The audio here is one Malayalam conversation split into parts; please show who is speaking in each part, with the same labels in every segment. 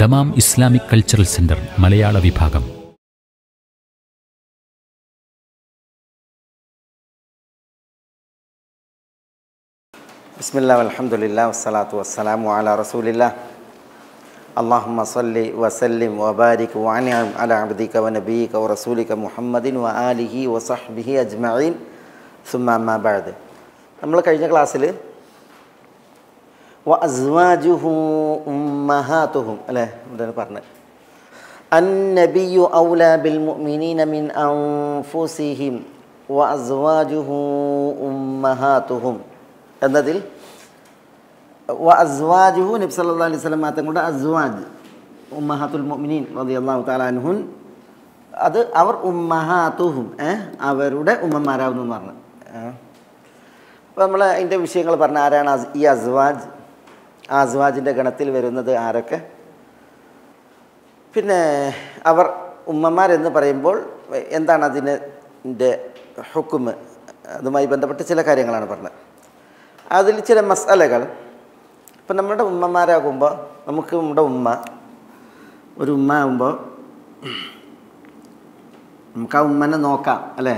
Speaker 1: ദമാം ഇസ്ലാമിക് കൾച്ചറൽ സെന്റർ മലയാള വിഭാഗം
Speaker 2: بسم الله والحمد لله والصلاة والسلام على رسول الله اللهم صل وسلم وبارك وانعم على عبدك ونبيك ورسولك محمد وآله وصحبه أجمعين ثم أما بعد നമ്മൾ കഴിഞ്ഞ ക്ലാസ്സിൽ വഅസ്വാജുഹു ഉമ്മഹാതുഹും അല്ലേ എന്താണ് പറഞ്ഞത് النبي أولى بالمؤمنين من أنفسهم وأزواجه أمهاتهم എന്നതിൽ വ അസ്വാജുഹു നബി സല്ലല്ലാഹു അലൈഹി വസല്ലം തങ്ങളുടെ അസ്വാജ് ഉമ്മഹാത്തുൽ മുഅ്മിനീൻ റളിയല്ലാഹു തആല അൻഹുൻ അത് അവർ ഉമ്മഹാത്തുഹും ഏ അവരുടെ ഉമ്മമാരാവുന്നു എന്ന് പറഞ്ഞു അപ്പോൾ നമ്മൾ അതിൻ്റെ വിഷയങ്ങൾ പറഞ്ഞ ആരാണ് അസ്- ഈ അസ്വാജ് ആ അസ്വാജിൻ്റെ ഗണത്തിൽ വരുന്നത് ആരൊക്കെ പിന്നെ അവർ ഉമ്മമാരെന്ന് പറയുമ്പോൾ എന്താണ് അതിൻ്റെ ഹുക്കുമ് അതുമായി ബന്ധപ്പെട്ട് ചില കാര്യങ്ങളാണ് പറഞ്ഞത് അതിൽ ചില മസാലകൾ ഇപ്പം നമ്മുടെ ഉമ്മമാരാകുമ്പോൾ നമുക്ക് നമ്മുടെ ഉമ്മ ഒരു ഉമ്മ ആകുമ്പോൾ നമുക്ക് ആ ഉമ്മനെ നോക്കാം അല്ലേ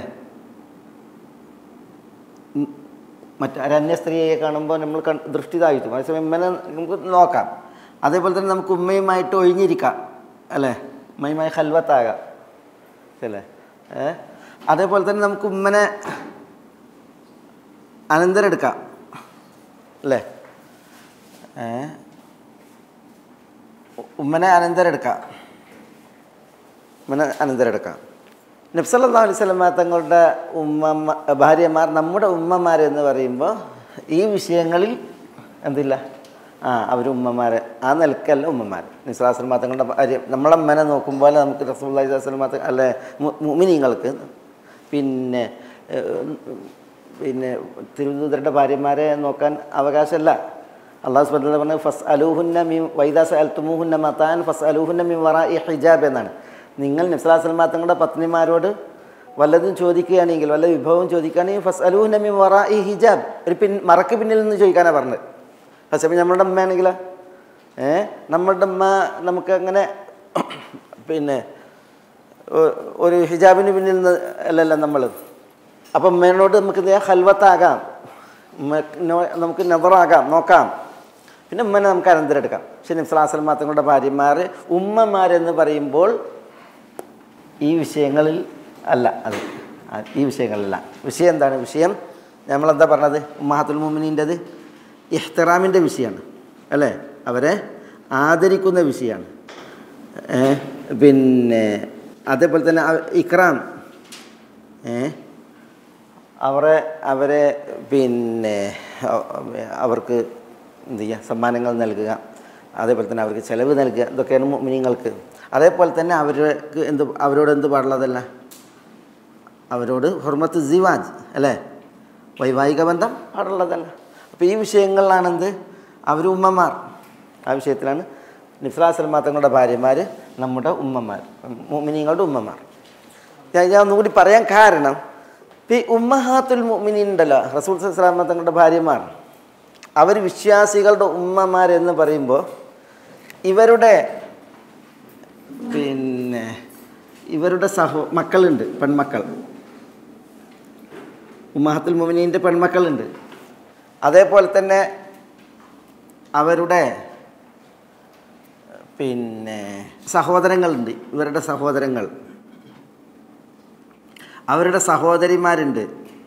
Speaker 2: ഉം, മറ്റൊരു അന്യ സ്ത്രീയെ കാണുമ്പോൾ നമ്മൾ കൺ ദൃഷ്ടി താഴ്ത്തും അതേസമയം ഉമ്മനെ നമുക്ക് നോക്കാം അതേപോലെ തന്നെ നമുക്ക് ഉമ്മയുമായിട്ട് ഒഴിഞ്ഞിരിക്കാം അല്ലേ ഉമ്മയുമായി ഹൽവത്താകാം അല്ലേ ഏ അതേപോലെ തന്നെ നമുക്ക് ഉമ്മനെ അനന്തരെടുക്കാം അല്ലേ ഏ ഉ- ഉമ്മനെ അനന്തരെടുക്കാം ഉമ്മനെ അനന്തരെടുക്കാം നബ്സല്ലാ അലൈഹി സ്വലമ തങ്ങളുടെ ഉമ്മ ഭാര്യമാർ നമ്മുടെ ഉമ്മമാരെന്ന് പറയുമ്പോൾ ഈ വിഷയങ്ങളിൽ എന്തില്ല ആ അവർ ഉമ്മമാരെ ആ നിലക്കല്ല ഉമ്മമാർ നിസ്ലാസ്ലമ തങ്ങളുടെ ഭാര്യ നമ്മളെ അമ്മനെ നോക്കുമ്പോൾ നമുക്ക് റസൂല്ലാ സ്വലമ അല്ലെ മുമിനിങ്ങൾക്ക് പിന്നെ ഏഹ്, പിന്നെ തിരുവനന്തപുരത്തെ ഭാര്യമാരെ നോക്കാൻ അവകാശമല്ല അള്ളാഹു സുബ്ഹാനഹു പറഞ്ഞ ഫസ് അലൂഹുന്ന മീ വൈദാസ അൽത്തുമുഹുന്ന മത്താൻ ഫസ് അലൂഹുന്ന മീ വറ ഇ ഹിജാബ് എന്നാണ് നിങ്ങൾ നബ്സലാസ്ലമ തങ്ങളുടെ പത്നിമാരോട് വല്ലതും ചോദിക്കുകയാണെങ്കിൽ വല്ല വിഭവം ചോദിക്കുകയാണെങ്കിൽ ഫസ് അലൂഹുന്ന മീ വറ ഇ ഹിജാബ് ഒരു പിൻ മറക്ക് പിന്നിൽ നിന്ന് ചോദിക്കാനാണ് പറഞ്ഞത് പക്ഷേ നമ്മളുടെ അമ്മയാണെങ്കിലോ ഏ നമ്മളുടെ അമ്മ നമുക്ക് അങ്ങനെ പിന്നെ ഒ- ഒരു ഹിജാബിന് പിന്നിൽ നിന്ന് അല്ലല്ല നമ്മൾ അപ്പം ഉമ്മേനോട് നമുക്ക് എന്ത് ചെയ്യാം ഹൽവത്താകാം ഉമ്മനോ- നമുക്ക് നെതറാകാം നോക്കാം പിന്നെ ഉമ്മനെ നമുക്ക് അനന്തരെടുക്കാം പക്ഷെ നിസ്ലാസൽ തങ്ങളുടെ ഭാര്യമാർ ഉമ്മമാരെന്ന് പറയുമ്പോൾ ഈ വിഷയങ്ങളിൽ അല്ല അത് ആ, ഈ വിഷയങ്ങളിലല്ല വിഷയം എന്താണ് വിഷയം നമ്മളെന്താ പറഞ്ഞത് ഉമ്മാഹത്തുൽ മുമിനീൻ്റെത് ഇഹ്തറാമിൻ്റെ വിഷയമാണ് അല്ലേ അവരെ ആദരിക്കുന്ന വിഷയമാണ് ഏ, പിന്നെ അതേപോലെ തന്നെ അവ- ഇക്രാം ഏ അവരെ അവരെ പിന്നെ അ- അവർക്ക് എന്ത് ചെയ്യുക സമ്മാനങ്ങൾ നൽകുക അതേപോലെ തന്നെ അവർക്ക് ചിലവ് നൽകുക ഇതൊക്കെയാണ് മുമിനിങ്ങൾക്ക് അതേപോലെ തന്നെ അവർക്ക് എന്ത് അവരോട് എന്ത് പാടുള്ളതല്ല അവരോട് ഹുർമത്ത് സിവാജ് അല്ലേ വൈവാഹിക ബന്ധം പാടുള്ളതല്ല അപ്പോൾ ഈ വിഷയങ്ങളിലാണെന്ത് അവർ ഉമ്മമാർ ആ വിഷയത്തിലാണ് നിഫ്ലാസൽ തങ്ങളുടെ ഭാര്യമാർ നമ്മുടെ ഉമ്മമാർ മുമിനിങ്ങളുടെ ഉമ്മമാർ ഞാൻ ഞാൻ ഒന്നുകൂടി പറയാൻ കാരണം ഈ ഉമ്മഹാത്തുൽ മുഅ്മിനീൻ ഉണ്ടല്ലോ റസൂൽ സലാമ തങ്ങളുടെ ഭാര്യമാർ അവർ വിശ്വാസികളുടെ ഉമ്മമാരെന്ന് പറയുമ്പോൾ ഇവരുടെ പിന്നെ ഇവരുടെ സഹോ മക്കളുണ്ട് പെൺമക്കൾ ഉമ്മഹത്തുൽ മുഅ്മിനീൻ്റെ പെൺമക്കളുണ്ട് അതേപോലെ തന്നെ അവരുടെ പിന്നെ സഹോദരങ്ങളുണ്ട് ഇവരുടെ സഹോദരങ്ങൾ അവരുടെ സഹോദരിമാരുണ്ട്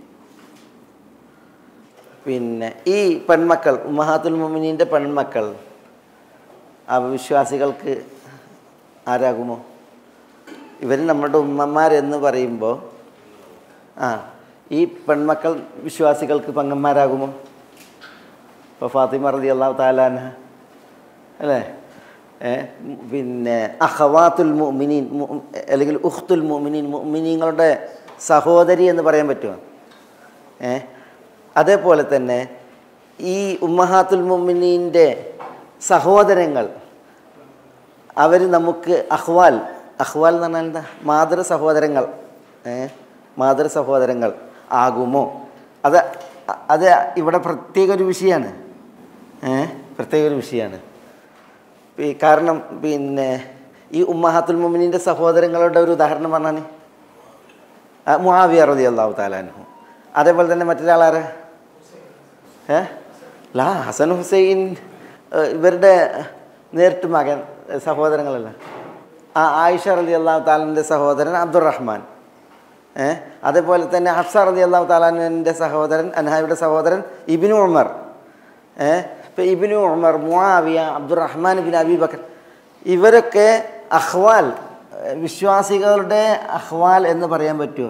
Speaker 2: പിന്നെ ഈ പെൺമക്കൾ ഉമ്മഹാത്തുൽ മുമിനീൻ്റെ പെൺമക്കൾ അവിശ്വാസികൾക്ക് ആരാകുമോ ഇവർ നമ്മുടെ ഉമ്മമാരെന്ന് പറയുമ്പോൾ ആ ഈ പെൺമക്കൾ വിശ്വാസികൾക്ക് പെങ്ങന്മാരാകുമോ ഇപ്പോൾ ഫാത്തിമ റതി അള്ളാഹു താലാന അല്ലേ ഏ, പിന്നെ അഹവാത്തുൽ മുഅ്മിനീൻ മു- അല്ലെങ്കിൽ ഉഖ്തുൽ മുഅ്മിനീൻ മുഅ്മിനീങ്ങളുടെ സഹോദരി എന്ന് പറയാൻ പറ്റുമോ ഏ അതേപോലെ തന്നെ ഈ ഉമ്മഹാത്തുൽ മുഅ്മിനീൻ്റെ സഹോദരങ്ങൾ അവർ നമുക്ക് അഹ്വാൽ അഹ്വാൽ എന്ന് പറഞ്ഞാൽ എന്താ മാതൃ സഹോദരങ്ങൾ ഏ മാതൃ സഹോദരങ്ങൾ ആകുമോ അത് അത് ഇവിടെ പ്രത്യേക ഒരു വിഷയമാണ് ഏ പ്രത്യേക ഒരു വിഷയമാണ് ഈ കാരണം പിന്നെ ഈ ഉമ്മഹാത്തുൽ മുമിനിൻ്റെ സഹോദരങ്ങളുടെ ഒരു ഉദാഹരണം പറഞ്ഞാൽ മുഹാവിയ റതി അള്ളാഹു താലാൻഹു അതേപോലെ തന്നെ മറ്റൊരാളാരാ ഏ ലാ ഹസൻ ഹുസൈൻ ഏഹ് ഇവരുടെ നേരിട്ട് മകൻ ഏഹ് സഹോദരങ്ങളല്ല ആ ആയിഷ റലി അള്ളാഹു താലാൻ്റെ സഹോദരൻ അബ്ദുറഹ്മാൻ ഏ അതേപോലെ തന്നെ ഹഫ്സ റലി അള്ളാഹു താലാൻ്റെ സഹോദരൻ അൻഹായുടെ സഹോദരൻ ഇബിനു ഉമർ ഏ ഇപ്പം Ibnu Umar Muawiya Abdurrahman bin Abi Bakr ഇവരൊക്കെ അഹ്വാൽ ഏഹ് വിശ്വാസികളുടെ അഹ്വാൽ എന്ന് പറയാൻ പറ്റുമോ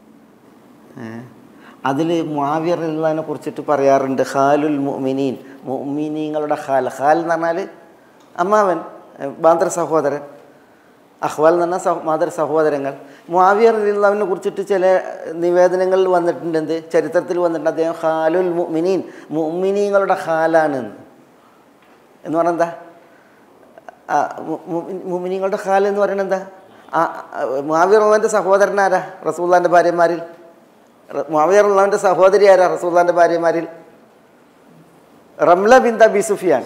Speaker 2: അതിൽ മുആവിയ റളിയല്ലാഹുവിനെ കുറിച്ചിട്ട് പറയാറുണ്ട് ഖാലുൽ മുഅ്മിനീൻ മുഅ്മിനീങ്ങളുടെ ഖാൽ ഖാൽ എന്ന് പറഞ്ഞാൽ അമ്മാവൻ ഏഹ് മാതൃ സഹോദരൻ അഹ്വാൽ എന്ന് പറഞ്ഞാൽ സഹ മാതൃ സഹോദരങ്ങൾ മുആവിയ റളിയല്ലാഹുവിനെ കുറിച്ചിട്ട് ചില നിവേദനങ്ങളിൽ വന്നിട്ടുണ്ട് എന്ത് ചരിത്രത്തിൽ വന്നിട്ടുണ്ട് അദ്ദേഹം ഖാലുൽ മുഅ്മിനീൻ മുഅ്മിനീങ്ങളുടെ ഖാലാണ് എന്ന് എന്ന് പറഞ്ഞാൽ എന്താ ആ, മു- മു- മുഅ്മിനീങ്ങളുടെ ഖാൽ എന്ന് പറയുന്നത് എന്താ ആ മുആവിയ റളിയല്ലാഹുവിൻ്റെ സഹോദരൻ ആരാ റസൂല്ലാൻ്റെ ഭാര്യമാരിൽ മുആവിയ റളിയല്ലാഹുവിൻ്റെ സഹോദരി ആരാ റസൂല്ലാൻ്റെ ഭാര്യമാരിൽ Ramla bin Abi Sufyan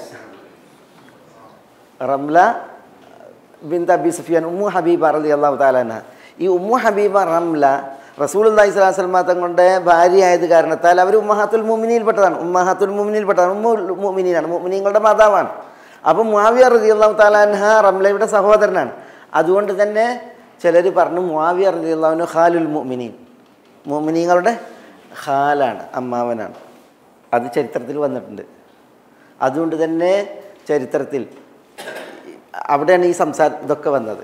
Speaker 2: Ramla bin Abi Sufyan Ummu Habiba റലി അള്ളാഹു താലാന ഈ ഉമ്മു ഹബീബ റംല റസൂൽ അള്ളാഹി സ്വലാഹു സ്വലമ തങ്ങളുടെ ഭാര്യയായത് കാരണത്താൽ അവർ ഉമ്മഹാത്തുൽ മുമിനിയിൽപ്പെട്ടതാണ് ഉമ്മഹാത്തുൽ മുമിനിയിൽപ്പെട്ടതാണ് ഉമ്മു മുമിനീനാണ് മുമിനീങ്ങളുടെ മാതാവാണ് അപ്പം മുആവിയ റലി അള്ളാഹു താലാൻഹ റംലയുടെ സഹോദരനാണ് അതുകൊണ്ട് തന്നെ ചിലർ പറഞ്ഞു മുആവിയ റലി അള്ളാഹുനു ഖാലുൽ മുമിനീൻ മുമിനീങ്ങളുടെ ഖാലാണ് അമ്മാവനാണ് അത് ചരിത്രത്തിൽ വന്നിട്ടുണ്ട് അതുകൊണ്ട് തന്നെ ചരിത്രത്തിൽ അവിടെയാണ് ഈ സംസാരം ഇതൊക്കെ വന്നത്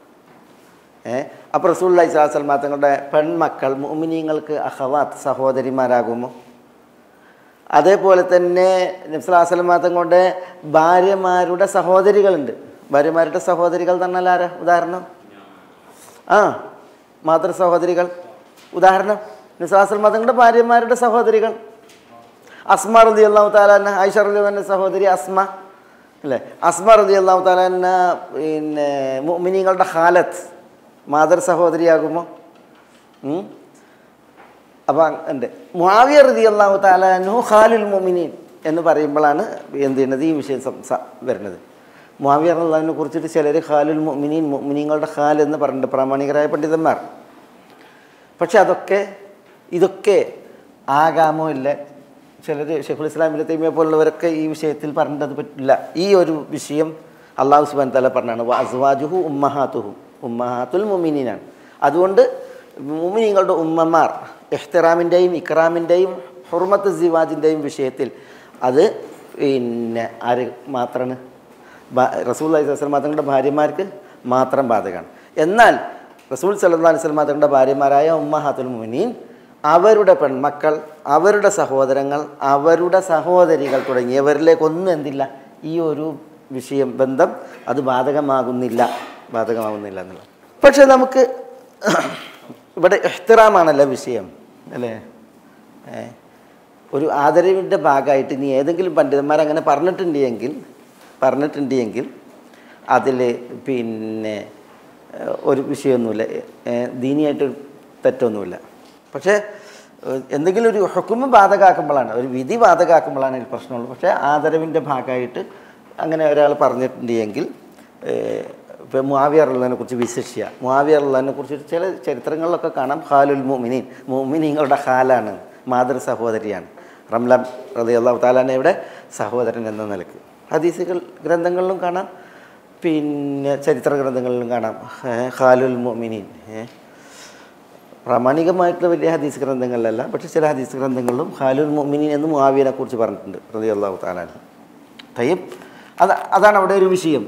Speaker 2: ഏ അപ്പോൾ റസൂള്ളി സ്വലാസ്ലമ തങ്ങളുടെ പെൺമക്കൾ മുഅ്മിനീങ്ങൾക്ക് അഹവാത്ത് സഹോദരിമാരാകുമോ അതേപോലെ തന്നെ നബ്സലാസ്ലമ തങ്ങളുടെ ഭാര്യമാരുടെ സഹോദരികളുണ്ട് ഭാര്യമാരുടെ സഹോദരികൾ എന്ന് പറഞ്ഞാൽ ആരാ ഉദാഹരണം ആ മാതൃ സഹോദരികൾ ഉദാഹരണം നബ്സലാസ്ലമ തങ്ങളുടെ ഭാര്യമാരുടെ സഹോദരികൾ അസ്മ റതി അള്ളാഹു താലാന്ന ആയിഷ റതി അള്ളാഹുവിൻ്റെ സഹോദരി അസ്മ അല്ലേ അസ്മ റതി അള്ളാഹു താലാന്ന പിന്നെ മുഅ്മിനീങ്ങളുടെ ഹാലത്ത് മാതൃ സഹോദരിയാകുമോ ഉം? അപ്പം ഉണ്ട് മുആവിയ റതി അള്ളാഹു താലാനു ഖാലുൽ മുഅ്മിനീൻ എന്ന് പറയുമ്പോഴാണ് എന്ത് ചെയ്യുന്നത് ഈ വിഷയം സംസാ വരുന്നത് മുആവിയ അള്ളാഹിനെ കുറിച്ചിട്ട് ചിലർ ഖാലുൽ മുഅ്മിനീൻ മുഅ്മിനീങ്ങളുടെ ഖാൽ എന്ന് പറഞ്ഞിട്ടുണ്ട് പ്രാമാണികരായ പണ്ഡിതന്മാർ പക്ഷെ അതൊക്കെ ഇതൊക്കെ ആകാമോ ഇല്ല ചിലർ ഷെഖുൽ ഇസ്ലാം ഇബിൻ തൈമിയ പോലുള്ളവരൊക്കെ ഈ വിഷയത്തിൽ പറഞ്ഞത് പറ്റില്ല ഈ ഒരു വിഷയം അള്ളാഹു സുബാൻ തല പറഞ്ഞാണ് അസ്വാജുഹു ഉമ്മഹാത്തുഹു ഉമ്മഹാത്തുൽ മുമിനീനാണ് അതുകൊണ്ട് മുമിനീങ്ങളുടെ ഉമ്മമാർ എഹ്തിറാമിൻ്റെയും ഇക്റാമിൻ്റെയും ഹുർമത്ത് സിവാജിൻ്റെയും വിഷയത്തിൽ അത് പിന്നെ ആര് മാത്രമാണ് റസൂൽ അലൈഹി വസ്ലം തങ്ങളുടെ ഭാര്യമാർക്ക് മാത്രം ബാധകമാണ് എന്നാൽ റസൂൽ സല്ലാ അലൈഹി സ്വലം തങ്ങളുടെ ഭാര്യമാരായ ഉമ്മഹാത്തുൽ മുമിനീൻ അവരുടെ പെൺമക്കൾ അവരുടെ സഹോദരങ്ങൾ അവരുടെ സഹോദരികൾ തുടങ്ങിയവരിലേക്കൊന്നും എന്തില്ല ഈ ഒരു വിഷയം ബന്ധം അത് ബാധകമാകുന്നില്ല ബാധകമാകുന്നില്ല എന്നുള്ളത് പക്ഷെ നമുക്ക് ഇവിടെ എഹ്തിറാമാണല്ലോ വിഷയം അല്ലേ ഏ? ഒരു ആദരവിൻ്റെ ഭാഗമായിട്ട് ഇനി ഏതെങ്കിലും പണ്ഡിതന്മാർ അങ്ങനെ പറഞ്ഞിട്ടുണ്ട് എങ്കിൽ പറഞ്ഞിട്ടുണ്ട് എങ്കിൽ അതിൽ പിന്നെ ഏഹ്, ഒരു വിഷയമൊന്നുമില്ല ഏഹ്, ദീനിയായിട്ട് തെറ്റൊന്നുമില്ല പക്ഷേ ഏഹ്, എന്തെങ്കിലും ഒരു ഹുക്കുമ ബാധകാക്കുമ്പോഴാണ് ഒരു വിധി ബാധകാക്കുമ്പോഴാണ് ഇതിൽ പ്രശ്നമുള്ളൂ പക്ഷേ ആദരവിൻ്റെ ഭാഗമായിട്ട് അങ്ങനെ ഒരാൾ പറഞ്ഞിട്ടുണ്ട് എങ്കിൽ ഇപ്പോൾ മുആവിയറുള്ളതിനെ കുറിച്ച് വിശിഷ്യ മുആവിയറുള്ളതിനെ കുറിച്ച് ചില ചരിത്രങ്ങളിലൊക്കെ കാണാം ഖാലുൽ മുമിനീൻ മുമിനീങ്ങളുടെ ഖാലാണ് മാതൃ സഹോദരിയാണ് റംല റതി അള്ളാഹു താലാനയുടെ സഹോദരൻ എന്ന നിലക്ക് ഹദീസുകൾ ഗ്രന്ഥങ്ങളിലും കാണാം പിന്നെ ചരിത്ര ഗ്രന്ഥങ്ങളിലും കാണാം ഏ, ഖാലുൽ മുഅ്മിനീൻ ഏ. പ്രാമാണികമായിട്ടുള്ള വലിയ ഹദീസ് ഗ്രന്ഥങ്ങളിലല്ല പക്ഷേ ചില ഹദീസ് ഗ്രന്ഥങ്ങളിലും ഖാലുൽ മുഅ്മിനീൻ എന്ന് മുആവിയനെ കുറിച്ച് പറഞ്ഞിട്ടുണ്ട് റതി അള്ളാഹു താലാൻ തയ്യബ് അത് അതാണ് അവിടെ ഒരു വിഷയം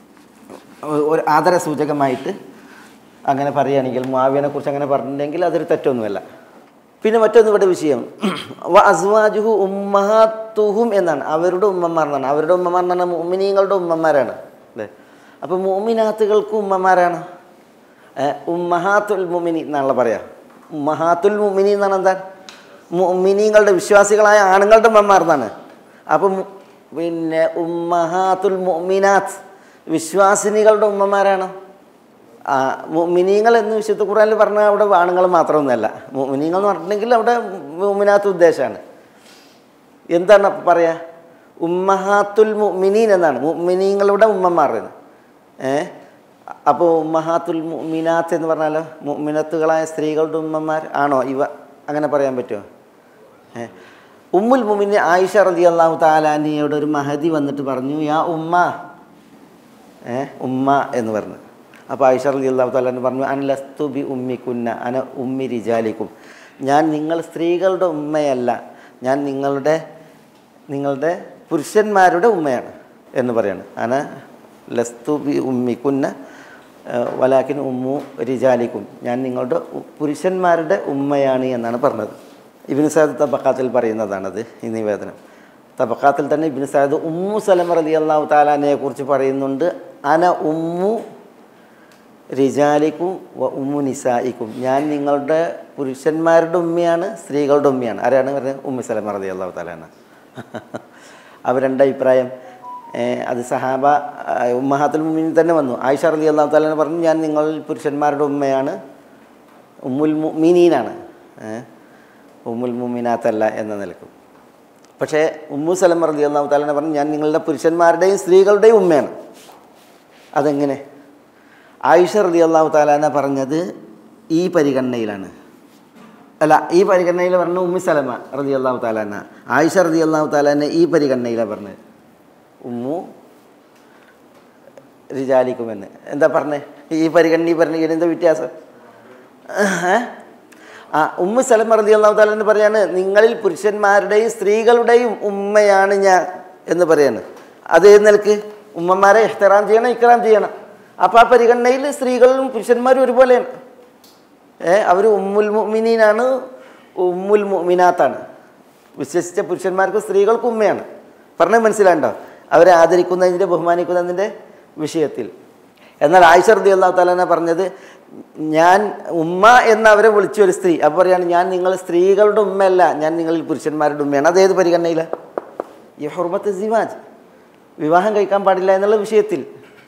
Speaker 2: ഒരു ആദര സൂചകമായിട്ട് അങ്ങനെ പറയുകയാണെങ്കിൽ മുആവിയനെ കുറിച്ച് അങ്ങനെ പറഞ്ഞിട്ടുണ്ടെങ്കിൽ അതൊരു തെറ്റൊന്നുമല്ല പിന്നെ മറ്റൊന്ന് ഇവിടെ വിഷയം വ അസ്വാജുഹു ഉമ്മഹാത്തുഹും എന്നാണ് അവരുടെ ഉമ്മമാർ എന്നാണ് അവരുടെ ഉമ്മമാർ എന്ന് പറഞ്ഞാൽ മുഅ്മിനീങ്ങളുടെ ഉമ്മമാരാണ് അല്ലേ അപ്പോൾ മുഅ്മിനാത്തുകൾക്ക് ഉമ്മമാരാണ് ഏ, ഉമ്മഹാത്തുൽ മുമിനി എന്നാണല്ലോ പറയാ ഉമ്മഹാത്തുൽ മുമിനി എന്നാണ് എന്താ മുഅ്മിനീങ്ങളുടെ വിശ്വാസികളായ ആണുങ്ങളുടെ ഉമ്മമാർ എന്നാണ് അപ്പം മു- പിന്നെ ഉമ്മഹാത്തുൽ മുഅ്മിനാത്ത് വിശ്വാസിനികളുടെ ഉമ്മമാരാണ് ആ മുഅ്മിനീങ്ങൾ എന്ന് വിശുദ്ധ ഖുറാനിൽ പറഞ്ഞാൽ അവിടെ ആണുങ്ങൾ മാത്രമൊന്നുമല്ല മുഅ്മിനീങ്ങൾ എന്ന് പറഞ്ഞിട്ടുണ്ടെങ്കിൽ അവിടെ മുഅ്മിനാത്ത് ഉദ്ദേശമാണ് എന്താണ് അപ്പം പറയുക ഉമ്മഹാത്തുൽ മുഅ്മിനീൻ എന്നാണ് മുഅ്മിനീങ്ങളുടെ ഉമ്മമാർ എന്ന് ഏ അപ്പോൾ ഉമ്മഹാത്തുൽ മുഅ്മിനാത്ത് എന്ന് പറഞ്ഞാലോ മുഅ്മിനത്തുകളായ സ്ത്രീകളുടെ ഉമ്മമാർ ആണോ ഇവ അങ്ങനെ പറയാൻ പറ്റുമോ ഏ ഉമ്മുൽ മുമിന് ആയിഷ റതി അള്ളാഹു താലാനിയോട് ഒരു മഹതി വന്നിട്ട് പറഞ്ഞു യാ ഉമ്മ ഏ ഉമ്മ എന്ന് പറഞ്ഞു അപ്പോൾ ആയിഷ റതി അള്ളാഹു താലാൻ പറഞ്ഞു അൻലസ്തു ബി ഉമ്മിക്കുന്ന അന ഉമ്മി റിജാലിക്കും ഞാൻ നിങ്ങൾ സ്ത്രീകളുടെ ഉമ്മയല്ല ഞാൻ നിങ്ങളുടെ നിങ്ങളുടെ പുരുഷന്മാരുടെ ഉമ്മയാണ് എന്ന് പറയാണ് അന ലസ്തു ബി ഉമ്മിക്കുന്ന വലാക്കിൻ ഉമ്മു റിജാലിക്കും ഞാൻ നിങ്ങളുടെ ഉ- പുരുഷന്മാരുടെ ഉമ്മയാണ് എന്നാണ് പറഞ്ഞത് ഇബിന് സാദ് തബക്കാത്തിൽ പറയുന്നതാണത് ഈ നിവേദനം തബക്കാത്തിൽ തന്നെ ഇബിന് സാദ് ഉമ്മു സലമ റലി അള്ളാഹു താലാനെ കുറിച്ച് പറയുന്നുണ്ട് അന ഉമ്മു റിജാലിക്കും വ ഉമ്മു നിസായിക്കും ഞാൻ നിങ്ങളുടെ പുരുഷന്മാരുടെ ഉമ്മയാണ് സ്ത്രീകളുടെ ഉമ്മയാണ് ആരാണ് പറഞ്ഞത് ഉമ്മു സലമ റലി അള്ളാഹു താലാന അവരുടെ അഭിപ്രായം ഏ, അത് സഹാബ ആ, ഉമ്മഹാത്തുൽ മുമിനിൽ തന്നെ വന്നു ആയിഷ റലി അള്ളാഹു താലാന പറഞ്ഞു ഞാൻ നിങ്ങൾ പുരുഷന്മാരുടെ ഉമ്മയാണ് ഉമ്മുൽ മുമീനീനാണ് ഏ, ഉമ്മുൽ മുമിനാത്തല്ല എന്ന നിലക്കും പക്ഷേ ഉമ്മു സലം റലി അള്ളാഹു താലാന പറഞ്ഞു ഞാൻ നിങ്ങളുടെ പുരുഷന്മാരുടെയും സ്ത്രീകളുടെയും ഉമ്മയാണ് അതെങ്ങനെ ആയിഷ റലി അള്ളാഹു താലാന പറഞ്ഞത് ഈ പരിഗണനയിലാണ് അല്ല ഈ പരിഗണനയിൽ പറഞ്ഞ ഉമ്മി സലമ റതി അള്ളാഹു താലാന ആയിഷ റതി അള്ളാഹു താലാനെ ഈ പരിഗണനയിലാണ് പറഞ്ഞത് ഉമ്മു റിജാലിക്കുമെന്ന് എന്താ പറഞ്ഞത് ഈ പരിഗണന ഈ പറഞ്ഞ എന്താ വ്യത്യാസം ഏ? ആ ഉമ്മ സലമ റതി അള്ളാഹു താലെന്ന് പറയാണ് നിങ്ങളിൽ പുരുഷന്മാരുടെയും സ്ത്രീകളുടെയും ഉമ്മയാണ് ഞാൻ എന്ന് പറയാണ് അതേ നിലക്ക് ഉമ്മമാരെ ഇഹ്തറാം ചെയ്യണം ഇക്രാം ചെയ്യണം അപ്പോൾ ആ പരിഗണനയിൽ സ്ത്രീകളും പുരുഷന്മാരും ഒരുപോലെയാണ് ഏ അവർ ഉമ്മുൽ മുഅ്മിനീനാണ് ഉമ്മുൽ മുഅ്മിനാത്താണ് വിശ്വസിച്ച പുരുഷന്മാർക്ക് സ്ത്രീകൾക്ക് ഉമ്മയാണ് പറഞ്ഞത് മനസ്സിലാണ്ടോ അവരെ ആദരിക്കുന്നതിൻ്റെ ബഹുമാനിക്കുന്നതിൻ്റെ വിഷയത്തിൽ എന്നാൽ ആയിഷ റതി അള്ളാഹു താലാന പറഞ്ഞത് ഞാൻ ഉമ്മ എന്ന് അവരെ വിളിച്ച ഒരു സ്ത്രീ അപ്പോൾ പറയാണ് ഞാൻ നിങ്ങൾ സ്ത്രീകളുടെ ഉമ്മയല്ല ഞാൻ നിങ്ങളിൽ പുരുഷന്മാരുടെ ഉമ്മയാണ് അതേത് പരിഗണനയിലാണ് ഈ ഹുർമത്ത് സിവാജ് വിവാഹം കഴിക്കാൻ പാടില്ല എന്നുള്ള വിഷയത്തിൽ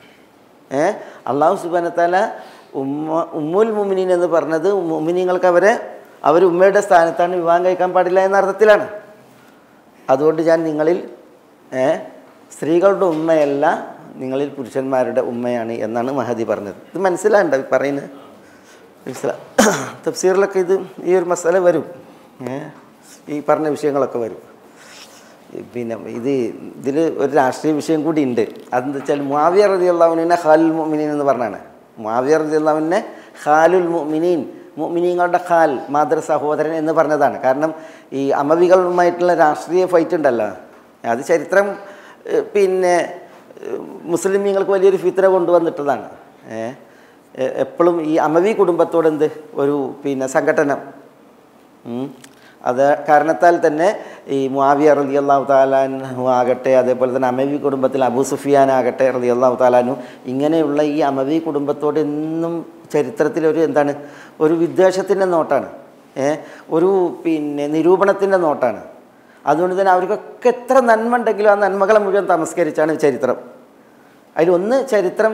Speaker 2: ഏ അള്ളാഹു സുബാനത്താല ഉമ്മ ഉമ്മുൽ മുമിനീൻ എന്ന് പറഞ്ഞത് മുമിനീങ്ങൾക്ക് അവരെ അവർ ഉമ്മയുടെ സ്ഥാനത്താണ് വിവാഹം കഴിക്കാൻ പാടില്ല എന്ന അർത്ഥത്തിലാണ് അതുകൊണ്ട് ഞാൻ നിങ്ങളിൽ ഏ സ്ത്രീകളുടെ ഉമ്മയല്ല നിങ്ങളിൽ പുരുഷന്മാരുടെ ഉമ്മയാണ് എന്നാണ് മഹദി പറഞ്ഞത് ഇത് മനസ്സിലാണ്ട ഈ പറയുന്നത് മനസ്സിലാ തഫ്സീറിലൊക്കെ ഇത് ഈ ഒരു മസാല വരും ഏ ഈ പറഞ്ഞ വിഷയങ്ങളൊക്കെ വരും പിന്നെ ഇത് ഇതിൽ ഒരു രാഷ്ട്രീയ വിഷയം കൂടി ഉണ്ട് അതെന്താ വെച്ചാൽ മുവിയ റതി അള്ളാഹുവിനെ ഖാലുൽ മുഅ്മിനീൻ എന്ന് പറഞ്ഞാണ് മുവിയ റതി അള്ളാഹുവിനെ ഖാലുൽ മുഅ്മിനീൻ മുഅ്മിനീങ്ങളുടെ ഖാൽ മാതൃ സഹോദരൻ എന്ന് പറഞ്ഞതാണ് കാരണം ഈ അമവികളുമായിട്ടുള്ള രാഷ്ട്രീയ ഫൈറ്റ് ഉണ്ടല്ലോ അത് ചരിത്രം ഏഹ്, പിന്നെ ഏഹ്, മുസ്ലിമീങ്ങൾക്ക് വലിയൊരു ഫിത്ര കൊണ്ടുവന്നിട്ടതാണ് ഏഹ്, എപ്പോഴും ഈ അമവി കുടുംബത്തോട് എന്ത് ഒരു പിന്നെ സംഘടന ഉം. അത് കാരണത്താൽ തന്നെ ഈ മുാവിയ റലി അള്ളാഹു താലാനു ആകട്ടെ അതേപോലെ തന്നെ അമവി കുടുംബത്തിൽ അബൂ സുഫിയാൻ ആകട്ടെ റലി അള്ളാഹു താലാനു ഇങ്ങനെയുള്ള ഈ അമവി കുടുംബത്തോട് എന്നും ചരിത്രത്തിലൊരു എന്താണ് ഒരു വിദ്വേഷത്തിൻ്റെ നോട്ടാണ് ഏ ഒരു പിന്നെ നിരൂപണത്തിൻ്റെ നോട്ടാണ് അതുകൊണ്ട് തന്നെ അവർക്കൊക്കെ എത്ര നന്മ ഉണ്ടെങ്കിലും ആ നന്മകളെ മുഴുവൻ തമസ്കരിച്ചാണ് ചരിത്രം അതിലൊന്ന് ചരിത്രം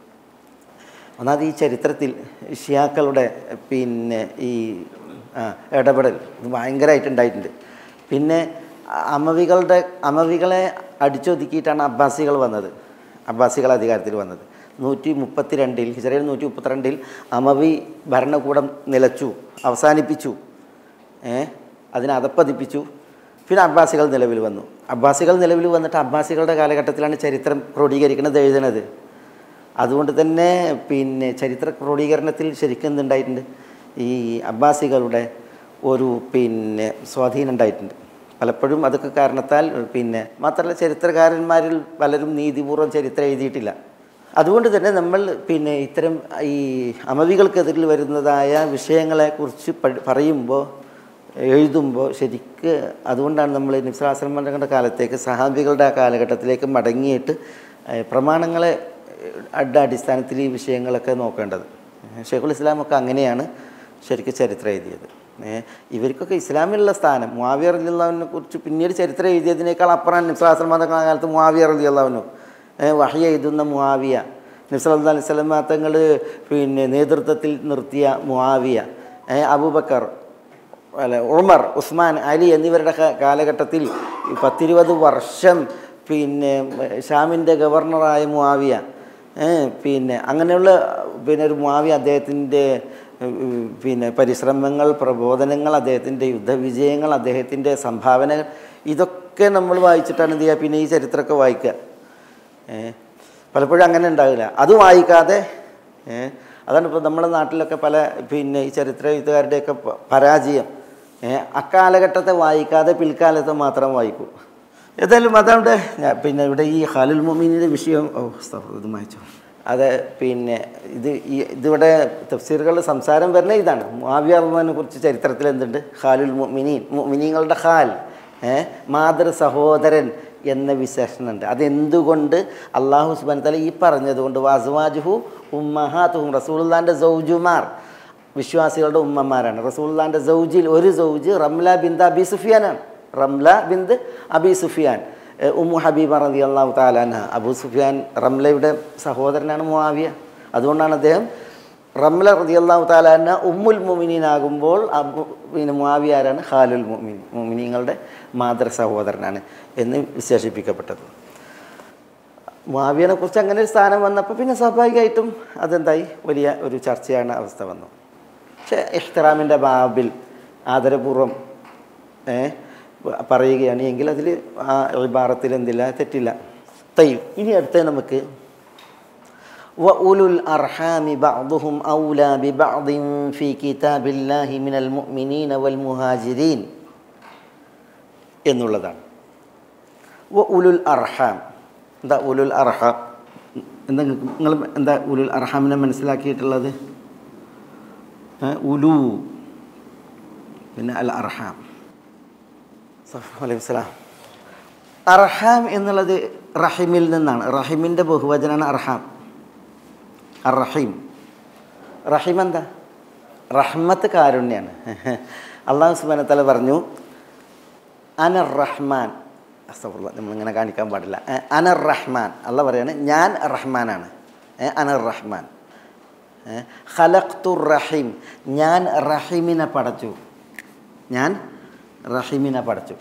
Speaker 2: ഒന്നാമത് ഈ ചരിത്രത്തിൽ ഷിയാക്കളുടെ പിന്നെ ഈ ആ, ഇടപെടൽ ഇത് ഭയങ്കരമായിട്ടുണ്ടായിട്ടുണ്ട് പിന്നെ അമവികളുടെ അമവികളെ അടിച്ചൊതുക്കിയിട്ടാണ് അബ്ബാസികൾ വന്നത് അബ്ബാസികൾ അധികാരത്തിൽ വന്നത് നൂറ്റി മുപ്പത്തി രണ്ടിൽ ഹിജറയിൽ നൂറ്റി മുപ്പത്തിരണ്ടിൽ അമവി ഭരണകൂടം നിലച്ചു അവസാനിപ്പിച്ചു ഏ അതിനെ അതപ്പതിപ്പിച്ചു പിന്നെ അബ്ബാസികൾ നിലവിൽ വന്നു അബ്ബാസികൾ നിലവിൽ വന്നിട്ട് അബ്ബാസികളുടെ കാലഘട്ടത്തിലാണ് ചരിത്രം ക്രോഡീകരിക്കുന്നത് എഴുതുന്നത് അതുകൊണ്ട് തന്നെ പിന്നെ ചരിത്ര ക്രോഡീകരണത്തിൽ ശരിക്കും എന്തുണ്ടായിട്ടുണ്ട് ഈ അബ്ബാസികളുടെ ഒരു പിന്നെ സ്വാധീനം ഉണ്ടായിട്ടുണ്ട് പലപ്പോഴും അതൊക്കെ കാരണത്താൽ പിന്നെ മാത്രമല്ല ചരിത്രകാരന്മാരിൽ പലരും നീതിപൂർവ്വം ചരിത്രം എഴുതിയിട്ടില്ല അതുകൊണ്ട് തന്നെ നമ്മൾ പിന്നെ ഇത്തരം ഈ അമവികൾക്കെതിരിൽ വരുന്നതായ വിഷയങ്ങളെക്കുറിച്ച് പഠി- പറയുമ്പോൾ എഴുതുമ്പോൾ ശരിക്ക് അതുകൊണ്ടാണ് നമ്മൾ നിസ്രാശ്രമങ്ങളുടെ കാലത്തേക്ക് സഹാബികളുടെ ആ കാലഘട്ടത്തിലേക്ക് മടങ്ങിയിട്ട് ഏഹ്, പ്രമാണങ്ങളെ അഡ അടിസ്ഥാനത്തിൽ ഈ വിഷയങ്ങളൊക്കെ നോക്കേണ്ടത് ഷെയ്ഖുൽ ഇസ്ലാമൊക്കെ അങ്ങനെയാണ് ശരിക്കും ചരിത്രം എഴുതിയത് ഏഹ്, ഇവർക്കൊക്കെ ഇസ്ലാമിലുള്ള സ്ഥാനം മുവാവിയർ അലിയുള്ളവിനെ കുറിച്ച് പിന്നീട് ചരിത്രം എഴുതിയതിനേക്കാൾ അപ്പുറം നിസ്രാശ്രമങ്ങളുടെ കാലത്ത് മുവാവിയർ അലിയുള്ളവനു വഹി എഴുതുന്ന മുവാവിയ നിസ്ലാ അലൈഹി സ്വലം തങ്ങൾ പിന്നെ നേതൃത്വത്തിൽ നിർത്തിയ മുവാവിയ ഏഹ്, അബൂബക്കർ അല്ല ഉമർ ഉസ്മാൻ അലി എന്നിവരുടെ ക- കാലഘട്ടത്തിൽ ഈ പത്തിരുപത് വർഷം പിന്നെ ഷാമിൻ്റെ ഗവർണറായ മുആവിയ ഏ, പിന്നെ അങ്ങനെയുള്ള പിന്നെ ഒരു മുആവിയ അദ്ദേഹത്തിൻ്റെ ഉം, പിന്നെ പരിശ്രമങ്ങൾ പ്രബോധനങ്ങൾ അദ്ദേഹത്തിൻ്റെ യുദ്ധവിജയങ്ങൾ അദ്ദേഹത്തിൻ്റെ സംഭാവനകൾ ഇതൊക്കെ നമ്മൾ വായിച്ചിട്ടാണ് എന്ത് ചെയ്യുക പിന്നെ ഈ ചരിത്രമൊക്കെ വായിക്കുക ഏ, പലപ്പോഴും അങ്ങനെ ഉണ്ടാവില്ല അത് വായിക്കാതെ ഏ, അതാണ് ഇപ്പോൾ നമ്മുടെ നാട്ടിലൊക്കെ പല പിന്നെ ഈ ചരിത്ര എഴുത്തുകാരുടെയൊക്കെ പ- പരാജയം ഏ, അക്കാലഘട്ടത്തെ വായിക്കാതെ പിൽക്കാലത്തെ മാത്രം വായിക്കൂ ഏതായാലും അതവിടെ ഞാൻ പിന്നെ ഇവിടെ ഈ ഖാലുൽ മൊമീനിൻ്റെ വിഷയം ഓ സ്തഫർ, ഇത് വായിച്ചോ അത് പിന്നെ ഇത് ഈ ഇതിവിടെ തഫ്സീറുകളുടെ സംസാരം വരുന്ന ഇതാണ് മുആവിയ റഹ്മാനെ കുറിച്ച് ചരിത്രത്തിൽ എന്തുണ്ട് ഖാലുൽ മുഅ്മിനീൻ മുഅ്മിനീങ്ങളുടെ ഖാൽ ഏ, മാതൃ സഹോദരൻ എന്ന വിശേഷണമുണ്ട് അതെന്തുകൊണ്ട് അള്ളാഹു സുബാൻ തല ഈ പറഞ്ഞതുകൊണ്ട് വാസുവാജുഹു ഉമ്മഹാത്തുഹും റസൂലുള്ളാൻ്റെ സൗജുമാർ വിശ്വാസികളുടെ ഉമ്മമാരാണ് റസൂലുള്ളാൻ്റെ സൗജിൽ ഒരു സൗജ് റംല ബിന്ദ അബി സുഫിയാനാണ് റംല ബിന്ദ് അബി സുഫിയാൻ ഏ, ഉമ്മു ഹബീബ റതി അള്ളാഹു താലാന അബു സുഫിയാൻ റംലയുടെ സഹോദരനാണ് മുആവിയ അതുകൊണ്ടാണ് അദ്ദേഹം റംല റതി അള്ളാഹു താലാന ഉമ്മുൽ മുമിനീനാകുമ്പോൾ അബു പിന്നെ മുആവിയ ആരാണ് ഖാലുൽ മുമിൻ മുമിനീങ്ങളുടെ മാതൃ സഹോദരനാണ് എന്ന് വിശേഷിപ്പിക്കപ്പെട്ടത് മുആവിയനെ കുറിച്ച് അങ്ങനെ ഒരു സ്ഥാനം വന്നപ്പോൾ പിന്നെ സ്വാഭാവികമായിട്ടും അതെന്തായി വലിയ ഒരു ചർച്ചയാണ് അവസ്ഥ വന്നു പക്ഷേ ഇഹ്തറാമിൻ്റെ ബാബിൽ ആദരപൂർവ്വം ഏ, പറയുകയാണ് എങ്കിൽ അതിൽ ആ ഇബാറത്തിൽ എന്തില്ല തെറ്റില്ല തയ്യും ഇനി അടുത്ത നമുക്ക് وأولو الأرحام بعضهم أولى ببعض في كتاب الله من المؤمنين والمهاجرين എന്നുള്ളതാണ് വ ഉലുൽ അർഹാം എന്താ ഉലുൽ അർഹാം എന്താ നിങ്ങൾ എന്താ ഉലുൽ അർഹാമിനെ മനസ്സിലാക്കിയിട്ടുള്ളത് ഏ, ഉലു പിന്നെ അൽ അർഹാം അലൈഹി സ്വലാം അർഹാം എന്നുള്ളത് റഹിമിൽ നിന്നാണ് റഹിമിൻ്റെ ബഹുവചനാണ് അർഹാം അർ റഹീം റഹീം എന്താ റഹ്മത്ത് കാരുണ്യാണ് അള്ളാഹു സുബാന തല പറഞ്ഞു അനർ റഹ്മാൻ അസ്തഫുള്ള നമ്മളിങ്ങനെ കാണിക്കാൻ പാടില്ല ഏ, അനർ റഹ്മാൻ അല്ല പറയാണ് ഞാൻ റഹ്മാനാണ് ഏ, അനർ റഹ്മാൻ ഏ, ഖലഖ്തുർ റഹീം ഞാൻ റഹീമിനെ പടച്ചു ഞാൻ റഹീമിനെ പടച്ചു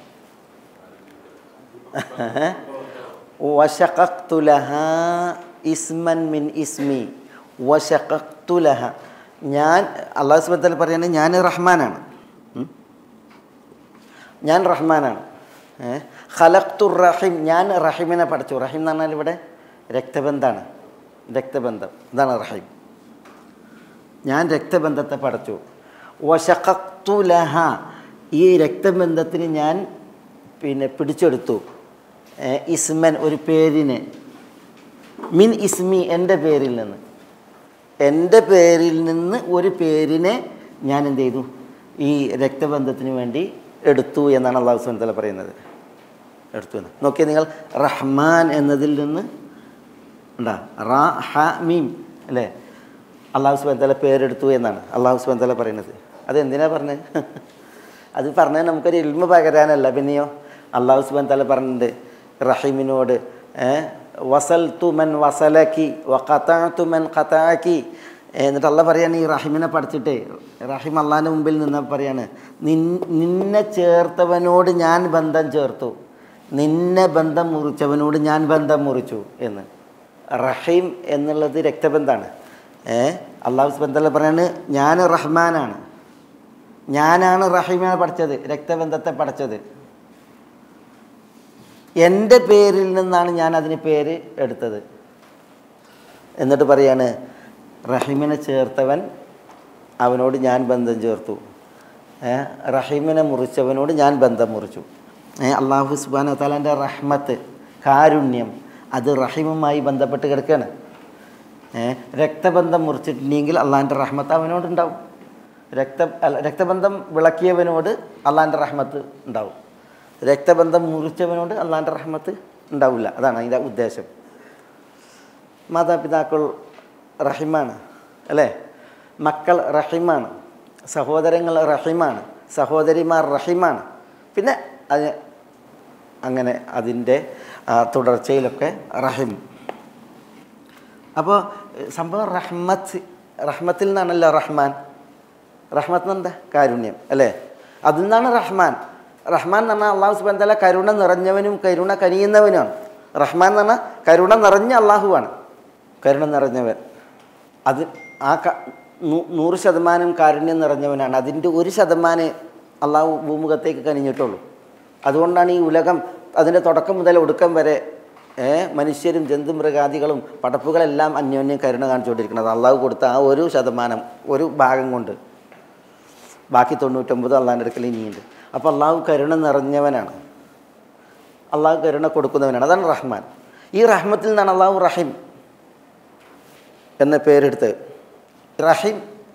Speaker 2: വശഖഖ്തു ലഹാ ഇസ്മൻ മിൻ ഇസ്മി വശഖഖ്തു ലഹ ഞാൻ അള്ളാഹു സുബത്തൽ പറയാണ് ഞാൻ റഹ്മാനാണ് ഉം. ഞാൻ റഹ്മാനാണ് ഏ ഖലഖ്തുർ റഹീം ഞാൻ റഹീമിനെ പഠിച്ചു റഹീം എന്ന് പറഞ്ഞാൽ ഇവിടെ രക്തബന്ധമാണ് രക്തബന്ധം ഇതാണ് റഹീം ഞാൻ രക്തബന്ധത്തെ പഠിച്ചു വശഖത്തു ലഹ ഈ രക്തബന്ധത്തിന് ഞാൻ പിന്നെ പിടിച്ചെടുത്തു ഏ, ഇസ്മൻ ഒരു പേരിനെ മിൻ ഇസ്മി എൻ്റെ പേരിൽ നിന്ന് എൻ്റെ പേരിൽ നിന്ന് ഒരു പേരിനെ ഞാൻ എന്ത് ചെയ്തു ഈ രക്തബന്ധത്തിന് വേണ്ടി എടുത്തു എന്നാണ് അള്ളാഹു സുബൻ തല പറയുന്നത് എടുത്തു എന്ന് നോക്കിയാൽ നിങ്ങൾ റഹ്മാൻ എന്നതിൽ നിന്ന് ഉണ്ടാ റാ ഹ മീം അല്ലേ അള്ളാഹു സുബൻ തല പേരെടുത്തു എന്നാണ് അള്ളാഹു സുബൻ തല പറയുന്നത് അത് എന്തിനാ പറഞ്ഞത് അത് പറഞ്ഞാൽ നമുക്കൊരു ഇൽമ പകരാനല്ല പിന്നെയോ അള്ളാഹു സുബൻ തല പറഞ്ഞിട്ടുണ്ട് റഹീമിനോട് വസൽ തുമൻ വസലക്കി വഖത്താത്തു മൻ ഖത്താക്കി എന്നിട്ട് അല്ല പറയാണ് ഈ റഹിമിനെ പഠിച്ചിട്ടേ റഹിം അള്ളാഹിൻ്റെ മുമ്പിൽ നിന്ന് പറയാണ് നിൻ നിന്നെ ചേർത്തവനോട് ഞാൻ ബന്ധം ചേർത്തു നിന്നെ ബന്ധം മുറിച്ചവനോട് ഞാൻ ബന്ധം മുറിച്ചു എന്ന് റഹീം എന്നുള്ളത് രക്തബന്ധമാണ് ഏ അള്ളാഹു സുബന്ധല്ല പറയാണ് ഞാൻ റഹ്മാനാണ് ഞാനാണ് റഹീമിനെ പഠിച്ചത് രക്തബന്ധത്തെ പഠിച്ചത് എൻ്റെ പേരിൽ നിന്നാണ് ഞാൻ അതിന് പേര് എടുത്തത് എന്നിട്ട് പറയാണ് റഹീമിനെ ചേർത്തവൻ അവനോട് ഞാൻ ബന്ധം ചേർത്തു ഏ റഹീമിനെ മുറിച്ചവനോട് ഞാൻ ബന്ധം മുറിച്ചു ഏ അള്ളാഹു സുബാന താലാൻ്റെ റഹ്മത്ത് കാരുണ്യം അത് റഹീമുമായി ബന്ധപ്പെട്ട് കിടക്കുകയാണ് ഏ രക്തബന്ധം മുറിച്ചിട്ടുണ്ടെങ്കിൽ അള്ളാഹിൻ്റെ റഹ്മത്ത് അവനോടുണ്ടാവും രക്ത അല്ല, രക്തബന്ധം വിളക്കിയവനോട് അള്ളാഹിൻ്റെ റഹ്മത്ത് ഉണ്ടാവും രക്തബന്ധം മുറിച്ചവനോട് അള്ളാഹിൻ്റെ റഹ്മത്ത് ഉണ്ടാവില്ല അതാണ് അതിൻ്റെ ഉദ്ദേശം മാതാപിതാക്കൾ റഹിമാണ് അല്ലേ മക്കൾ റഹിമാണ് സഹോദരങ്ങൾ റഹിമാണ് സഹോദരിമാർ റഹിമാണ് പിന്നെ അത് അങ്ങനെ അതിൻ്റെ ആ, തുടർച്ചയിലൊക്കെ റഹിം അപ്പോൾ സംഭവം റഹ്മത്ത് റഹ്മത്തിൽ നിന്നാണല്ലോ റഹ്മാൻ റഹ്മത്ത് എന്താ കാരുണ്യം അല്ലേ അതിൽ നിന്നാണ് റഹ്മാൻ റഹ്മാൻ എന്ന് പറഞ്ഞാൽ അള്ളാഹു സുബാൻ തല കരുണ നിറഞ്ഞവനും കരുണ കനിയുന്നവനുമാണ് റഹ്മാൻ എന്ന് പറഞ്ഞാൽ കരുണ നിറഞ്ഞ അള്ളാഹുവാണ് കരുണ നിറഞ്ഞവൻ അത് ആ ക നൂ- നൂറ് ശതമാനം കാരുണ്യം നിറഞ്ഞവനാണ് അതിൻ്റെ ഒരു ശതമാനം അള്ളാഹു ഭൂമുഖത്തേക്ക് കനിഞ്ഞിട്ടുള്ളൂ അതുകൊണ്ടാണ് ഈ ഉലകം അതിൻ്റെ തുടക്കം മുതൽ ഒടുക്കം വരെ ഏ, മനുഷ്യരും ജന്തുമൃഗാദികളും പടപ്പുകളെല്ലാം അന്യോന്യം കരുണ കാണിച്ചുകൊണ്ടിരിക്കുന്നത് അള്ളാഹു കൊടുത്ത ആ ഒരു ശതമാനം ഒരു ഭാഗം കൊണ്ട് ബാക്കി തൊണ്ണൂറ്റൊമ്പത് അള്ളാഹിൻ്റെ അടുക്കൽ ഇനിയുണ്ട് അപ്പോൾ അള്ളാഹു കരുണ നിറഞ്ഞവനാണ് അള്ളാഹു കരുണ കൊടുക്കുന്നവനാണ് അതാണ് റഹ്മാൻ ഈ റഹ്മത്തിൽ നിന്നാണ് അള്ളാഹു റഹിം എന്ന പേരെടുത്ത് റഹിം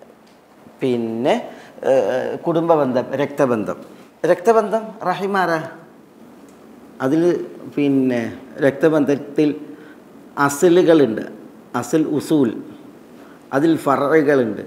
Speaker 2: പിന്നെ ഏഹ്, കുടുംബബന്ധം രക്തബന്ധം രക്തബന്ധം റഹിമാരാ അതിൽ പിന്നെ രക്തബന്ധത്തിൽ അസലുകളുണ്ട് അസൽ ഉസൂൽ അതിൽ ഫറകളുണ്ട്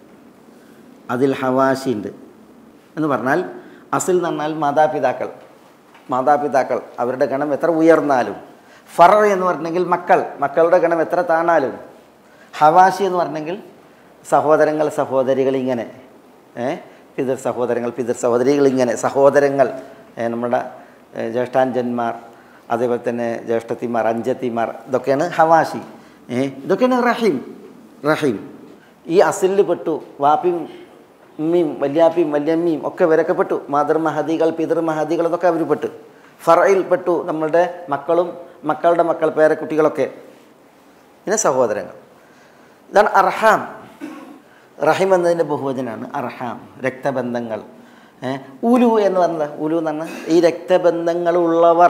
Speaker 2: അതിൽ ഹവാശി ഉണ്ട് എന്ന് പറഞ്ഞാൽ അസിൽ എന്ന് പറഞ്ഞാൽ മാതാപിതാക്കൾ മാതാപിതാക്കൾ അവരുടെ ഗണം എത്ര ഉയർന്നാലും ഫറ എന്ന് പറഞ്ഞെങ്കിൽ മക്കൾ മക്കളുടെ ഗണം എത്ര താണാലും ഹവാശി എന്ന് പറഞ്ഞെങ്കിൽ സഹോദരങ്ങൾ സഹോദരികൾ ഇങ്ങനെ ഏ പിതൃ സഹോദരങ്ങൾ പിതൃ സഹോദരികൾ ഇങ്ങനെ സഹോദരങ്ങൾ ഏ, നമ്മുടെ ഏ, ജ്യേഷ്ഠാഞ്ചന്മാർ അതേപോലെ തന്നെ ജ്യേഷ്ഠത്തിമാർ അഞ്ചത്തിമാർ ഇതൊക്കെയാണ് ഹവാശി ഏ ഇതൊക്കെയാണ് റഹീം റഹീം ഈ അസിലിൽ പെട്ടു വാപ്പിയും ഉമ്മയും വല്യാപ്പിയും വല്യമ്മയും ഒക്കെ ഇവരൊക്കെ പെട്ടു മാതൃമഹദികൾ പിതൃമഹദികൾ ഇതൊക്കെ അവർ പെട്ടു ഫറയിൽ പെട്ടു നമ്മളുടെ മക്കളും മക്കളുടെ മക്കൾ പേരക്കുട്ടികളൊക്കെ പിന്നെ സഹോദരങ്ങൾ ഇതാണ് അർഹാം റഹിം എന്നതിൻ്റെ ബഹുവചനാണ് അർഹാം രക്തബന്ധങ്ങൾ ഏ, ഉലു എന്ന് പറഞ്ഞത് ഉലു എന്ന് പറഞ്ഞാൽ ഈ രക്തബന്ധങ്ങളുള്ളവർ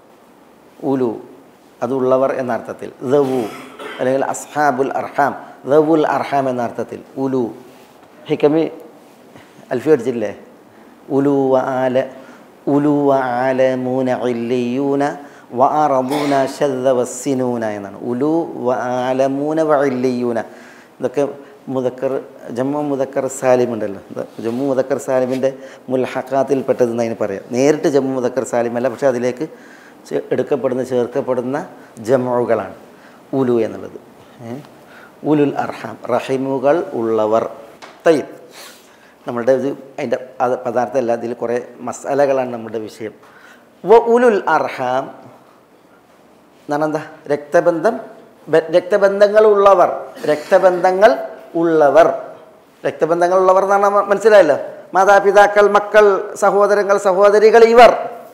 Speaker 2: ഉലു അതുള്ളവർ എന്ന അർത്ഥത്തിൽ ദവു അല്ലെങ്കിൽ അസ്ഹാബുൽ അർഹാം ദവുൽ അർഹാം എന്ന അർത്ഥത്തിൽ ഉലു ഹിക്കമി അൽഫി അടിച്ചില്ലേ ഉലു വ ആല ഉലു വ ആല മൂന ഇല്ലിയൂന വ അറബൂന ശദ്ദ വസ്സിനൂന എന്നാണ് ഉലു വ ആലമൂന വ ഇല്ലിയൂന ഇതൊക്കെ മുദക്കർ ജമ്മു മുദക്കർ സാലിം ഉണ്ടല്ലോ ഇത് ജമ്മു മുദക്കർ സാലിമിൻ്റെ മുൽഹക്കാത്തിൽ പെട്ടതെന്ന് അതിന് പറയാം നേരിട്ട് ജമ്മു മുദക്കർ സാലിമല്ല പക്ഷേ അതിലേക്ക് ചേ- എടുക്കപ്പെടുന്ന ചേർക്കപ്പെടുന്ന ജമുകളാണ് ഉലു എന്നുള്ളത് ഏ? ഉലുൽ അർഹാം റഹിമുകൾ ഉള്ളവർ തയ്യം നമ്മളുടെ ഇത് അതിൻ്റെ അത് പദാർത്ഥമല്ല ഇതിൽ കുറേ മസാലകളാണ് നമ്മുടെ വിഷയം വ ഉലുൽ അർഹാം എന്നാണ് എന്താ രക്തബന്ധം ബ- രക്തബന്ധങ്ങൾ ഉള്ളവർ രക്തബന്ധങ്ങൾ ഉള്ളവർ രക്തബന്ധങ്ങൾ ഉള്ളവർ എന്നാണ് മ- മനസ്സിലായല്ലോ മാതാപിതാക്കൾ മക്കൾ സഹോദരങ്ങൾ സഹോദരികൾ ഇവർ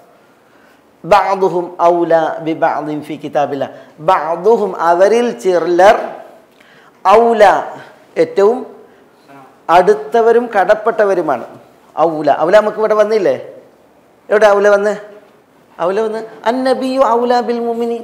Speaker 2: ബഅദുഹും ഔല ബിബഅദിൻ ഫി കിതാബില്ല ബഅദുഹും അവരിൽ ചിലർ ഔല ഏറ്റവും അടുത്തവരും കടപ്പെട്ടവരുമാണ് ഔല ഔല നമുക്ക് ഇവിടെ വന്നില്ലേ എവിടെ ഔല വന്ന് ഔല വന്ന് അന്നബിയു ഔല ബിൽ മുമിനി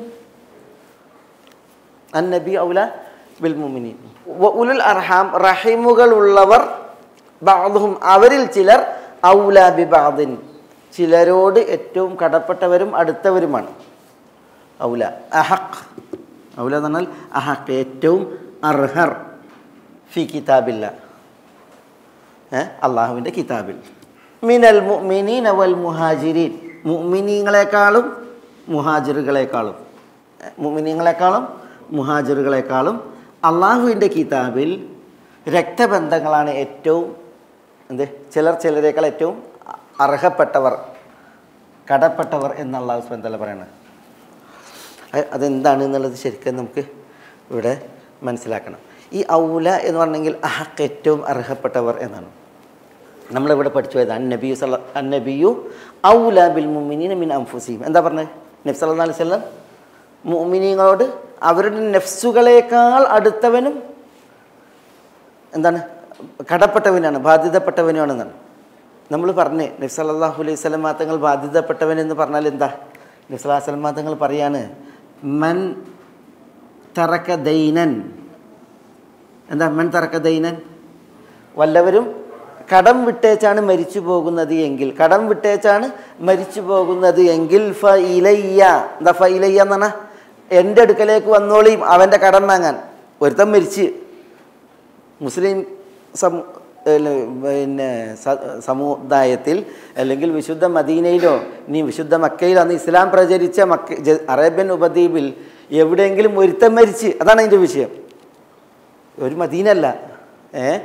Speaker 2: അന്നബി ഔല ബിൽ മുമിനി ഉലുൽ അർഹാം റഹിമുകൾ ഉള്ളവർ ബാദുഹും അവരിൽ ചിലർ ഔല ബി ബാദിൻ ചിലരോട് ഏറ്റവും കടപ്പെട്ടവരും അടുത്തവരുമാണ് ഔല അഹഖ് ഔല എന്ന് പറഞ്ഞാൽ അഹഖ് ഏറ്റവും അർഹർ ഫി കിതാബില്ല ഏ അള്ളാഹുവിൻ്റെ കിതാബിൽ മിനൽ മുഅ്മിനീന വൽ മുഹാജിരീൻ മുഅ്മിനീങ്ങളെക്കാളും മുഹാജിറുകളെക്കാളും ഏ, മുഅ്മിനീങ്ങളെക്കാളും മുഹാജിറുകളെക്കാളും അള്ളാഹുവിൻ്റെ കിതാബിൽ രക്തബന്ധങ്ങളാണ് ഏറ്റവും എന്ത് ചിലർ ചിലരേക്കാൾ ഏറ്റവും അ- അർഹപ്പെട്ടവർ കടപ്പെട്ടവർ എന്ന് അള്ളാഹു സ്വന്തല പറയണത് അ- അതെന്താണ് എന്നുള്ളത് ശരിക്കും നമുക്ക് ഇവിടെ മനസ്സിലാക്കണം ഈ ഔല എന്ന് പറഞ്ഞെങ്കിൽ അഹക്ക് ഏറ്റവും അർഹപ്പെട്ടവർ എന്നാണ് നമ്മളിവിടെ പഠിച്ചു പോയത് അന്നബിയു സല അന്നബിയു ഔല ബിൽ മുമിനീന മിൻ അംഫുസീം എന്താ പറഞ്ഞത് നബി സല്ലല്ലാഹു അലൈഹി വസല്ലം മുഅ്മിനീങ്ങളോട് അവരുടെ നെഫ്സുകളേക്കാൾ അടുത്തവനും എന്താണ് കടപ്പെട്ടവനാണ് ബാധ്യതപ്പെട്ടവനുമാണെന്നാണ് നമ്മൾ പറഞ്ഞ് നബി സല്ലല്ലാഹു അലൈഹി വസല്ലം തങ്ങൾ ബാധ്യതപ്പെട്ടവൻ എന്ന് പറഞ്ഞാൽ എന്താ നബി സല്ലല്ലാഹു അലൈഹി വസല്ലം തങ്ങൾ പറയാണ് മൻ തറക്ക ദൈനൻ എന്താ മൻ തറക്ക ദൈനൻ വല്ലവരും കടം വിട്ടേച്ചാണ് മരിച്ചു പോകുന്നത് എങ്കിൽ കടം വിട്ടേച്ചാണ് മരിച്ചു പോകുന്നത് എങ്കിൽ ഫ ഇലയ്യ എന്താ ഫ ഇലയ്യ എന്ന് പറഞ്ഞാൽ എൻ്റെ അടുക്കലേക്ക് വന്നോളിയും അവൻ്റെ കടം വാങ്ങാൻ ഒരുത്തൻ മരിച്ച് മുസ്ലിം സമൂ അല്ല, പിന്നെ സ- സമുദായത്തിൽ അല്ലെങ്കിൽ വിശുദ്ധ മദീനയിലോ ഇനി വിശുദ്ധ മക്കയിലോ അന്ന് ഇസ്ലാം പ്രചരിച്ച മക്ക ജ- അറേബ്യൻ ഉപദ്വീപിൽ എവിടെയെങ്കിലും ഒരുത്തൻ മരിച്ച് അതാണ് അതിൻ്റെ വിഷയം ഒരു മദീനല്ല ഏ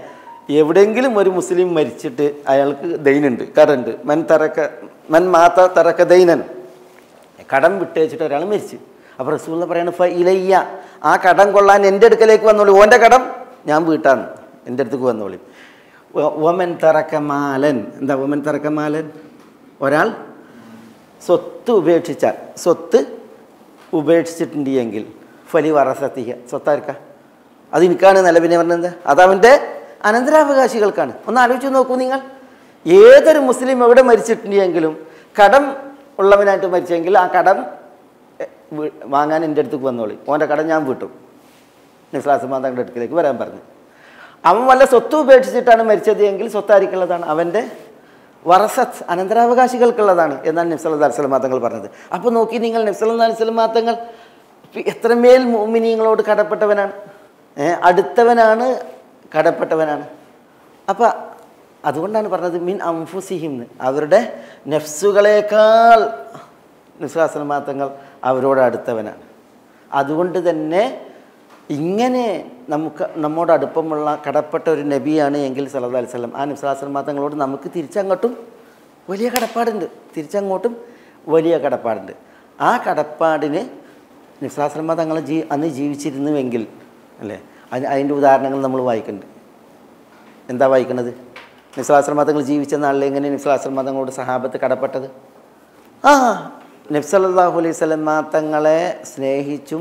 Speaker 2: എവിടെയെങ്കിലും ഒരു മുസ്ലിം മരിച്ചിട്ട് അയാൾക്ക് ദൈനുണ്ട് കടമുണ്ട് മൻ തറക്ക മൻ മാത്ത തറക്ക ദൈനൻ കടം വിട്ടേച്ചിട്ട് ഒരാൾ മരിച്ചു അപ്പോൾ റസൂൽ പറയാണ് ഫ ഇലയ്യ ആ കടം കൊള്ളാൻ എൻ്റെ അടുക്കലേക്ക് വന്നോളൂ ഓൻ്റെ കടം ഞാൻ വീട്ടാന്ന് എൻ്റെ അടുത്തേക്ക് വന്നോളി ഒമൻ തറക്ക മാലൻ എന്താ ഒമൻ തറക്ക മാലൻ ഒരാൾ സ്വത്ത് ഉപേക്ഷിച്ചാൽ സ്വത്ത് ഉപേക്ഷിച്ചിട്ടുണ്ട് എങ്കിൽ ഫലി വറസത്തിക സ്വത്താർക്ക അത് എനിക്കാണ് നിലവിനെ പറഞ്ഞത് അതവൻ്റെ അനന്തരാവകാശികൾക്കാണ് ഒന്ന് ആലോചിച്ച് നോക്കൂ നിങ്ങൾ ഏതൊരു മുസ്ലിം എവിടെ മരിച്ചിട്ടുണ്ടെങ്കിലും കടം ഉള്ളവനായിട്ട് മരിച്ചെങ്കിൽ ആ കടം എ, വീ- വാങ്ങാൻ എൻ്റെ അടുത്തേക്ക് വന്നോളി ഓൻ്റെ കടം ഞാൻ വീട്ടും നിസ്ലാസമാതാങ്ങളുടെ അടുക്കിലേക്ക് വരാൻ പറഞ്ഞു അവൻ വല്ല സ്വത്ത് ഉപേക്ഷിച്ചിട്ടാണ് മരിച്ചത് എങ്കിൽ സ്വത്തായിരിക്കുള്ളതാണ് അവൻ്റെ വറസത്ത് അനന്തരാവകാശികൾക്കുള്ളതാണ് എന്നാണ് നബ്സല്ലാ അലിസ്ലം മാത്തങ്ങൾ പറഞ്ഞത് അപ്പോൾ നോക്കി നിങ്ങൾ നബ്സല്ലാ അലിസ്ലം മാത്തങ്ങൾ എത്രമേൽ മോമിനിയങ്ങളോട് കടപ്പെട്ടവനാണ് ഏ, അടുത്തവനാണ് കടപ്പെട്ടവനാണ് അപ്പം അതുകൊണ്ടാണ് പറഞ്ഞത് മിൻ അംഫുസിഹിംന്ന് അവരുടെ നഫ്സുകളേക്കാൾ നിസ്ലാസ്ലം മാത്തങ്ങൾ അവരോട് അടുത്തവനാണ് അതുകൊണ്ട് തന്നെ ഇങ്ങനെ നമുക്ക് നമ്മോട് അടുപ്പമുള്ള കടപ്പെട്ട ഒരു നബിയാണ് എങ്കിൽ സല്ലല്ലാഹു അലൈഹി വസല്ലം ആ നിസ്ലാസ്ലം മാത്തങ്ങളോട് നമുക്ക് തിരിച്ചങ്ങോട്ടും വലിയ കടപ്പാടുണ്ട് തിരിച്ചങ്ങോട്ടും വലിയ കടപ്പാടുണ്ട് ആ കടപ്പാടിന് നിസ്ലാസ്ലമ തങ്ങൾ ജീ അന്ന് ജീവിച്ചിരുന്നുവെങ്കിൽ അല്ലേ അതിന് അതിൻ്റെ ഉദാഹരണങ്ങൾ നമ്മൾ വായിക്കുന്നുണ്ട് എന്താ വായിക്കുന്നത് നിസ്ലാസ്ലമ തങ്ങൾ ജീവിച്ച നാളിൽ എങ്ങനെ നിസ്ലാസ്ലമ തങ്ങളോട് സഹാബത്ത് കടപ്പെട്ടത് ആ നബ്സല്ലാഹു അലൈഹി സ്വലമ തങ്ങളെ സ്നേഹിച്ചും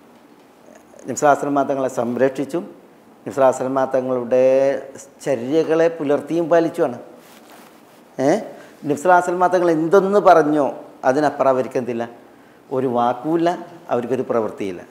Speaker 2: നിസ്ലാസ്ലമ തങ്ങളെ സംരക്ഷിച്ചും നിസ്ലാസ്ലമ തങ്ങളുടെ ചര്യകളെ പുലർത്തിയും പാലിച്ചുമാണ് ഏ നിഫ്സലാസൽമാ തങ്ങൾ എന്തൊന്ന് പറഞ്ഞോ അതിനപ്പുറം അവർക്ക് എന്തില്ല ഒരു വാക്കുമില്ല അവർക്കൊരു പ്രവൃത്തിയില്ല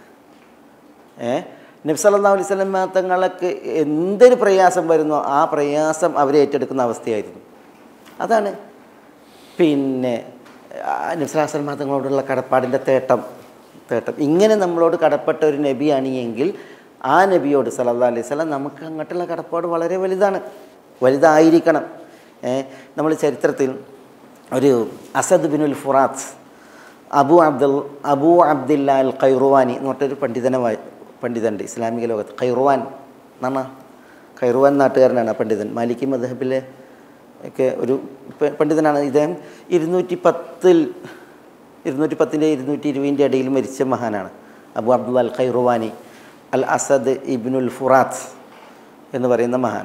Speaker 2: ഏ നബ്സല്ലാ അലൈഹി സ്വലം തങ്ങൾക്ക് എന്തൊരു പ്രയാസം വരുന്നോ ആ പ്രയാസം അവരെ ഏറ്റെടുക്കുന്ന അവസ്ഥയായിരുന്നു അതാണ് പിന്നെ നബ്സലാസ്ലം തങ്ങളോടുള്ള കടപ്പാടിൻ്റെ തേട്ടം തേട്ടം ഇങ്ങനെ നമ്മളോട് കടപ്പെട്ട ഒരു നബിയാണ് എങ്കിൽ ആ നബിയോട് സല്ലല്ലാഹു അലൈഹി സ്വലം നമുക്ക് അങ്ങോട്ടുള്ള കടപ്പാട് വളരെ വലുതാണ് വലുതായിരിക്കണം ഏ, നമ്മൾ ചരിത്രത്തിൽ ഒരു Asad binul Furat Abu Abdul Abu Abdilla al Qairawani എന്ന് പറഞ്ഞൊരു പണ്ഡിതനെ വായി പണ്ഡിതനുണ്ട് ഇസ്ലാമിക ലോകത്ത് ഖൈറുവാൻ എന്നാ ഖൈറുവാൻ നാട്ടുകാരനാണ് ആ പണ്ഡിതൻ മാലിക്കി മദ്ഹബിലെ ഒക്കെ ഒരു പ- പണ്ഡിതനാണ് ഇദ്ദേഹം ഇരുന്നൂറ്റി പത്തിൽ ഇരുന്നൂറ്റി പത്തിൻ്റെ ഇരുന്നൂറ്റി ഇരുപതിൻ്റെ ഇടയിൽ മരിച്ച മഹാനാണ് Abu Abdul al Qairawani al Asad ibnul Furat എന്ന് പറയുന്ന മഹാൻ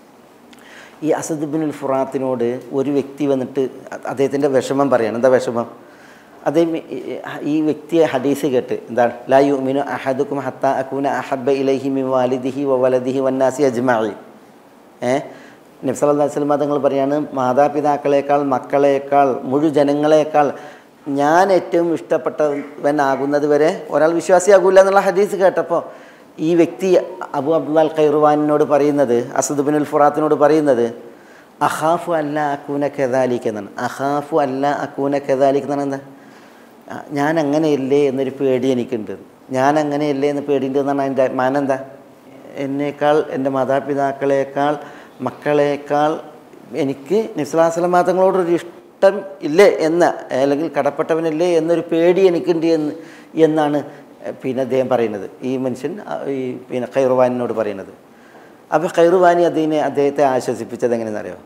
Speaker 2: ഈ അസദ് ബിനുൽ ഫുറാത്തിനോട് ഒരു വ്യക്തി വന്നിട്ട് അ- അദ്ദേഹത്തിൻ്റെ വിഷമം പറയാണ് എന്താ വിഷമം അദ്ദേഹം ഈ- ഈ വ്യക്തിയെ ഹദീസ് കേട്ട് എന്താണ് ലാ യുമിനു അഹദുക്കും ഹത്ത അക്കൂന അഹബ ഇലൈഹി മി വാലിദിഹി വ വലദിഹി വന്നാസി അജ്മഈ ഏ നബ്സല്ലാ വസ്ലമ തങ്ങൾ പറയാണ് മാതാപിതാക്കളെക്കാൾ മക്കളെക്കാൾ മുഴു ജനങ്ങളെക്കാൾ ഞാൻ ഏറ്റവും ഇഷ്ടപ്പെട്ടവനാകുന്നത് വരെ ഒരാൾ വിശ്വാസിയാകൂല എന്നുള്ള ഹദീസ് കേട്ടപ്പോൾ ഈ വ്യക്തി അബു അബ്ദുൽ ഖൈറുവാനിനോട് പറയുന്നത് അസദ് ബിനുൽ ഫുറാത്തിനോട് പറയുന്നത് അഹാഫു അല്ല അക്കൂന കെദാലിക്ക് എന്നാണ് അഹാഫു അല്ല അക്കൂന കെദാലിക്ക് എന്നാണ് എന്താ ആ, ഞാൻ അങ്ങനെയല്ലേ എന്നൊരു പേടി എനിക്കുണ്ട് ഞാൻ അങ്ങനെയല്ലേ എന്ന് പേടിയുണ്ട് എന്നാണ് അതിൻ്റെ മാനെന്താ എന്നേക്കാൾ എൻ്റെ മാതാപിതാക്കളെക്കാൾ മക്കളെക്കാൾ എനിക്ക് നിസ്ലാസ്ലം മാതങ്ങളോടൊരു ഇഷ്ടം ഇല്ലേ എന്ന അല്ലെങ്കിൽ കടപ്പെട്ടവനല്ലേ എന്നൊരു പേടി എനിക്കുണ്ട് എന്ന് എന്നാണ് പിന്നെ അദ്ദേഹം പറയുന്നത് ഈ മനുഷ്യൻ ആ, ഈ പിന്നെ ഖൈറുവാനിനോട് പറയുന്നത് അപ്പോൾ ഖൈറുവാനി അതിനെ അദ്ദേഹത്തെ ആശ്വസിപ്പിച്ചത് എങ്ങനെയെന്നറിയോ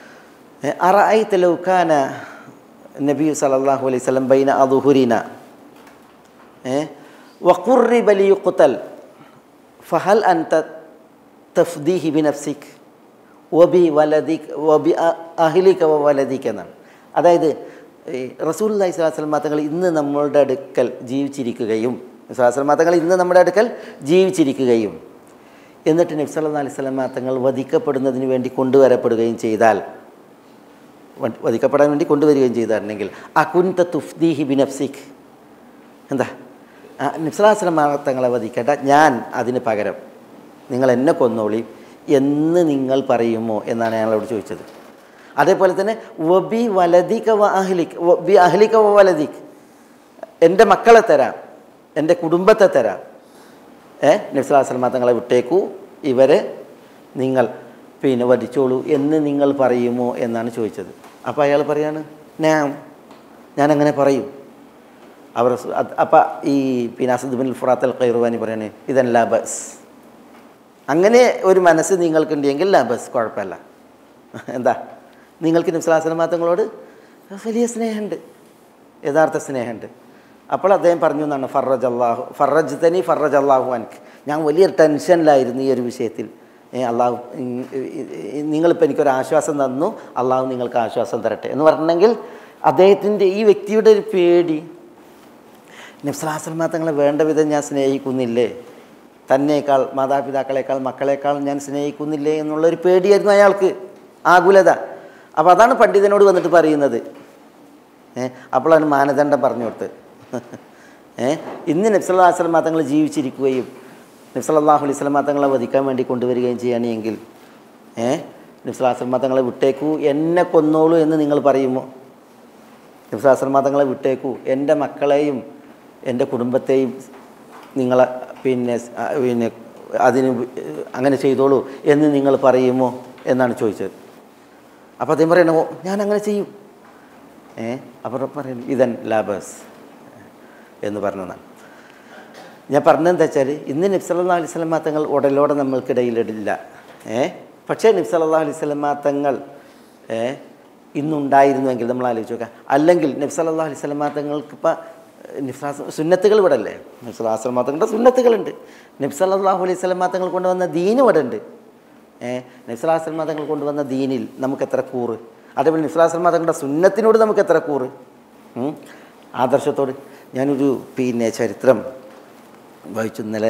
Speaker 2: أرأيت لو كان النبي صلى الله عليه وسلم بين أظهرنا إيه؟ وقرب ليقتل فهل أنت تفديه بنفسك وبولدك وبأهلك وولدك എന്നാണ് അതായത് ഈ റസൂൽ അലൈഹി സ്വലാസ്ലം തങ്ങൾ ഇന്ന് നമ്മളുടെ അടുക്കൽ ജീവിച്ചിരിക്കുകയും സ്വലാസ്ലം തങ്ങൾ ഇന്ന് നമ്മുടെ അടുക്കൽ ജീവിച്ചിരിക്കുകയും എന്നിട്ട് നബ്സല്ലാ അലൈഹി സ്വലം തങ്ങൾ വധിക്കപ്പെടുന്നതിന് വേണ്ടി കൊണ്ടുവരപ്പെടുകയും ചെയ്താൽ വ- വധിക്കപ്പെടാൻ വേണ്ടി കൊണ്ടുവരികയും ചെയ്തിട്ടുണ്ടെങ്കിൽ അകുൻത തുഫ്ദീഹി ബിനഫ്സിഖ് എന്താ നിസ്ലാസ്ലം തങ്ങളെ വധിക്കേണ്ട ഞാൻ അതിന് പകരം നിങ്ങൾ എന്നെ കൊന്നോളി എന്ന് നിങ്ങൾ പറയുമോ എന്നാണ് ഞങ്ങളോട് ചോദിച്ചത് അതേപോലെ തന്നെ വബി വലദിക വ അഹ്ലിക് വബി അഹ്ലിക വ വലദിക് എൻ്റെ മക്കളെ തരാം എൻ്റെ കുടുംബത്തെ തരാം ഏ നബ്സലാസ്ലമ തങ്ങളെ വിട്ടേക്കൂ ഇവരെ നിങ്ങൾ പിന്നെ വധിച്ചോളൂ എന്ന് നിങ്ങൾ പറയുമോ എന്നാണ് ചോദിച്ചത് അപ്പോൾ അയാൾ പറയാണ് ഞാൻ ഞാനങ്ങനെ പറയും അവർ അപ്പം ഈ പിന്നെ അസദ് ബിൻ ഫുറാത്ത് അൽ ഖൈറുവാനി പറയാണ് ഇതല്ല ബസ് അങ്ങനെ ഒരു മനസ്സ് നിങ്ങൾക്കുണ്ടെങ്കിൽ ബസ് കുഴപ്പമില്ല എന്താ നിങ്ങൾക്ക് നിസ്ലാസന തങ്ങളോട് വലിയ സ്നേഹമുണ്ട് യഥാർത്ഥ സ്നേഹമുണ്ട് അപ്പോൾ അദ്ദേഹം പറഞ്ഞു എന്നാണ് ഫറജ് അള്ളാഹു ഫറജ് തനി ഫറജ് അള്ളാഹു അനക്ക് ഞാൻ വലിയ ടെൻഷനിലായിരുന്നു ഈ ഒരു വിഷയത്തിൽ ഏ അള്ളാഹു നിങ്ങളിപ്പോൾ എനിക്കൊരു ആശ്വാസം തന്നു അള്ളാഹു നിങ്ങൾക്ക് ആശ്വാസം തരട്ടെ എന്ന് പറഞ്ഞെങ്കിൽ അദ്ദേഹത്തിൻ്റെ ഈ വ്യക്തിയുടെ ഒരു പേടി നബ്സലാസ്ലമ തങ്ങളെ വേണ്ട വിധം ഞാൻ സ്നേഹിക്കുന്നില്ലേ തന്നേക്കാൾ മാതാപിതാക്കളെക്കാൾ മക്കളെക്കാൾ ഞാൻ സ്നേഹിക്കുന്നില്ലേ എന്നുള്ളൊരു പേടിയായിരുന്നു അയാൾക്ക് ആകുലത അപ്പോൾ അതാണ് പണ്ഡിതനോട് വന്നിട്ട് പറയുന്നത് ഏ അപ്പോഴാണ് മാനദണ്ഡം പറഞ്ഞു കൊടുത്ത് ഏ ഇന്ന് നബ്സല്ലാ വസ്ലമ തങ്ങൾ ജീവിച്ചിരിക്കുകയും നബ്സല്ലാഹു അലൈഹി സ്വലമ തങ്ങളെ വധിക്കാൻ വേണ്ടി കൊണ്ടുവരികയും ചെയ്യുകയാണെങ്കിൽ ഏ നബ്സല്ലാ വസ്ലമ തങ്ങളെ വിട്ടേക്കൂ എന്നെ കൊന്നോളൂ എന്ന് നിങ്ങൾ പറയുമോ നബ്സല്ലാ തങ്ങളെ വിട്ടേക്കൂ എൻ്റെ മക്കളെയും എൻ്റെ കുടുംബത്തെയും നിങ്ങളെ പിന്നെ ആ, പിന്നെ അതിന് അങ്ങനെ ചെയ്തോളൂ എന്ന് നിങ്ങൾ പറയുമോ എന്നാണ് ചോദിച്ചത് അപ്പോൾ അദ്ദേഹം പറയണ "ഓ, ഞാൻ അങ്ങനെ ചെയ്യും ഏ അപ്പോൾ പറയും ഇതൻ ലാബേഴ്സ് എന്ന് പറഞ്ഞതാണ് ഞാൻ പറഞ്ഞതെന്താ വെച്ചാൽ ഇന്ന് നബ്സല്ലാ അലൈഹി സ്വലമാ തങ്ങൾ ഉടലോടെ നമ്മൾക്കിടയിലിടില്ല ഏ പക്ഷേ നബ്സല്ലാ അലൈഹി സ്വലമാ തങ്ങൾ ഏ ഇന്നുണ്ടായിരുന്നുവെങ്കിൽ നമ്മൾ ആലോചിച്ച് നോക്കാം അല്ലെങ്കിൽ നബ്സല്ലാ അലൈഹി സ്വലമാ തങ്ങൾക്ക് ഇപ്പം നിഫ്സാസ് സുന്നത്തുകൾ ഇവിടെ അല്ലേ നബ്സല്ലാ സ്വലമാ തങ്ങളുടെ സുന്നത്തുകളുണ്ട് നബ്സല്ലാഹു അലൈഹി സ്വലമാ തങ്ങൾ കൊണ്ടുവന്ന ദീൻ ഇവിടെ ഉണ്ട് ഏ നബ്സല്ലാ സ്വലമാ തങ്ങൾ കൊണ്ടുവന്ന ദീനിൽ നമുക്ക് എത്ര കൂറ് അതേപോലെ നബ്സല്ലാ സ്വലമാ തങ്ങളുടെ സുന്നത്തിനോട് നമുക്ക് എത്ര കൂറ് ഉം? ആദർശത്തോട് ഞാനൊരു പിന്നെ ചരിത്രം വായിച്ചു ഇന്നലെ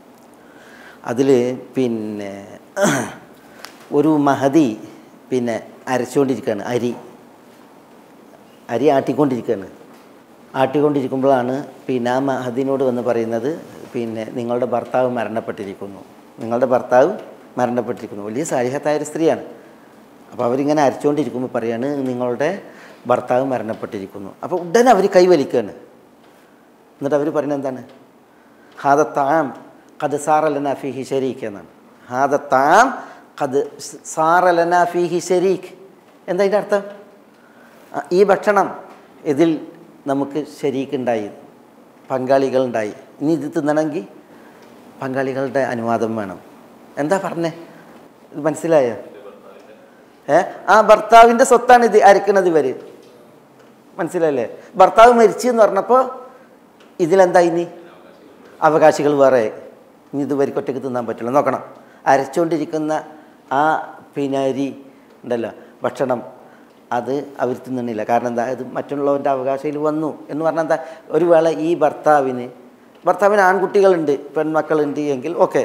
Speaker 2: അതിൽ പിന്നെ ഒരു മഹതി പിന്നെ അരച്ചുകൊണ്ടിരിക്കുകയാണ് അരി അരി ആട്ടിക്കൊണ്ടിരിക്കുകയാണ് ആട്ടിക്കൊണ്ടിരിക്കുമ്പോഴാണ് പിന്നെ ആ മഹദിനോട് വന്ന് പറയുന്നത് പിന്നെ നിങ്ങളുടെ ഭർത്താവ് മരണപ്പെട്ടിരിക്കുന്നു നിങ്ങളുടെ ഭർത്താവ് മരണപ്പെട്ടിരിക്കുന്നു വലിയ സാരിഹത്തായ ഒരു സ്ത്രീയാണ് അപ്പോൾ അവരിങ്ങനെ അരച്ചുകൊണ്ടിരിക്കുമ്പോൾ പറയാണ് നിങ്ങളുടെ ഭർത്താവ് മരണപ്പെട്ടിരിക്കുന്നു അപ്പോൾ ഉടനെ അവർ കൈവലിക്കുകയാണ് എന്നിട്ട് അവർ പറയുന്നത് എന്താണ് ഹാദ താം കത് സാറലന ഫിഹി ഷരീഖ് എന്നാണ് ഹാദ താം കത് സാറലന ഫിഹി ഷരീഖ് എന്താ അതിൻ്റെ അർത്ഥം ആ, ഈ ഭക്ഷണം ഇതിൽ നമുക്ക് ശരീക്കുണ്ടായി പങ്കാളികളുണ്ടായി ഇനി ഇത് തിന്നണമെങ്കിൽ പങ്കാളികളുടെ അനുവാദം വേണം എന്താ പറഞ്ഞേ ഇത് മനസ്സിലായോ ഏ ആ ഭർത്താവിൻ്റെ സ്വത്താണ് ഇത് അരക്കുന്നത് ഇവർ മനസ്സിലായില്ലേ ഭർത്താവ് മരിച്ചു എന്ന് പറഞ്ഞപ്പോൾ ഇതിലെന്താ ഇനി അവകാശികൾ വേറെ ഇനി ഇത് വരിക്കൊറ്റയ്ക്ക് തിന്നാൻ പറ്റില്ല നോക്കണം അരച്ചുകൊണ്ടിരിക്കുന്ന ആ പിന്നെ അരി ഉണ്ടല്ലോ ഭക്ഷണം അത് അവർ തിന്നണില്ല കാരണം എന്താ ഇത് മറ്റുള്ളവൻ്റെ അവകാശയിൽ വന്നു എന്ന് പറഞ്ഞാൽ എന്താ ഒരു വേള ഈ ഭർത്താവിന് ഭർത്താവിന് ആൺകുട്ടികളുണ്ട് പെൺമക്കളുണ്ട് എങ്കിൽ ഓക്കെ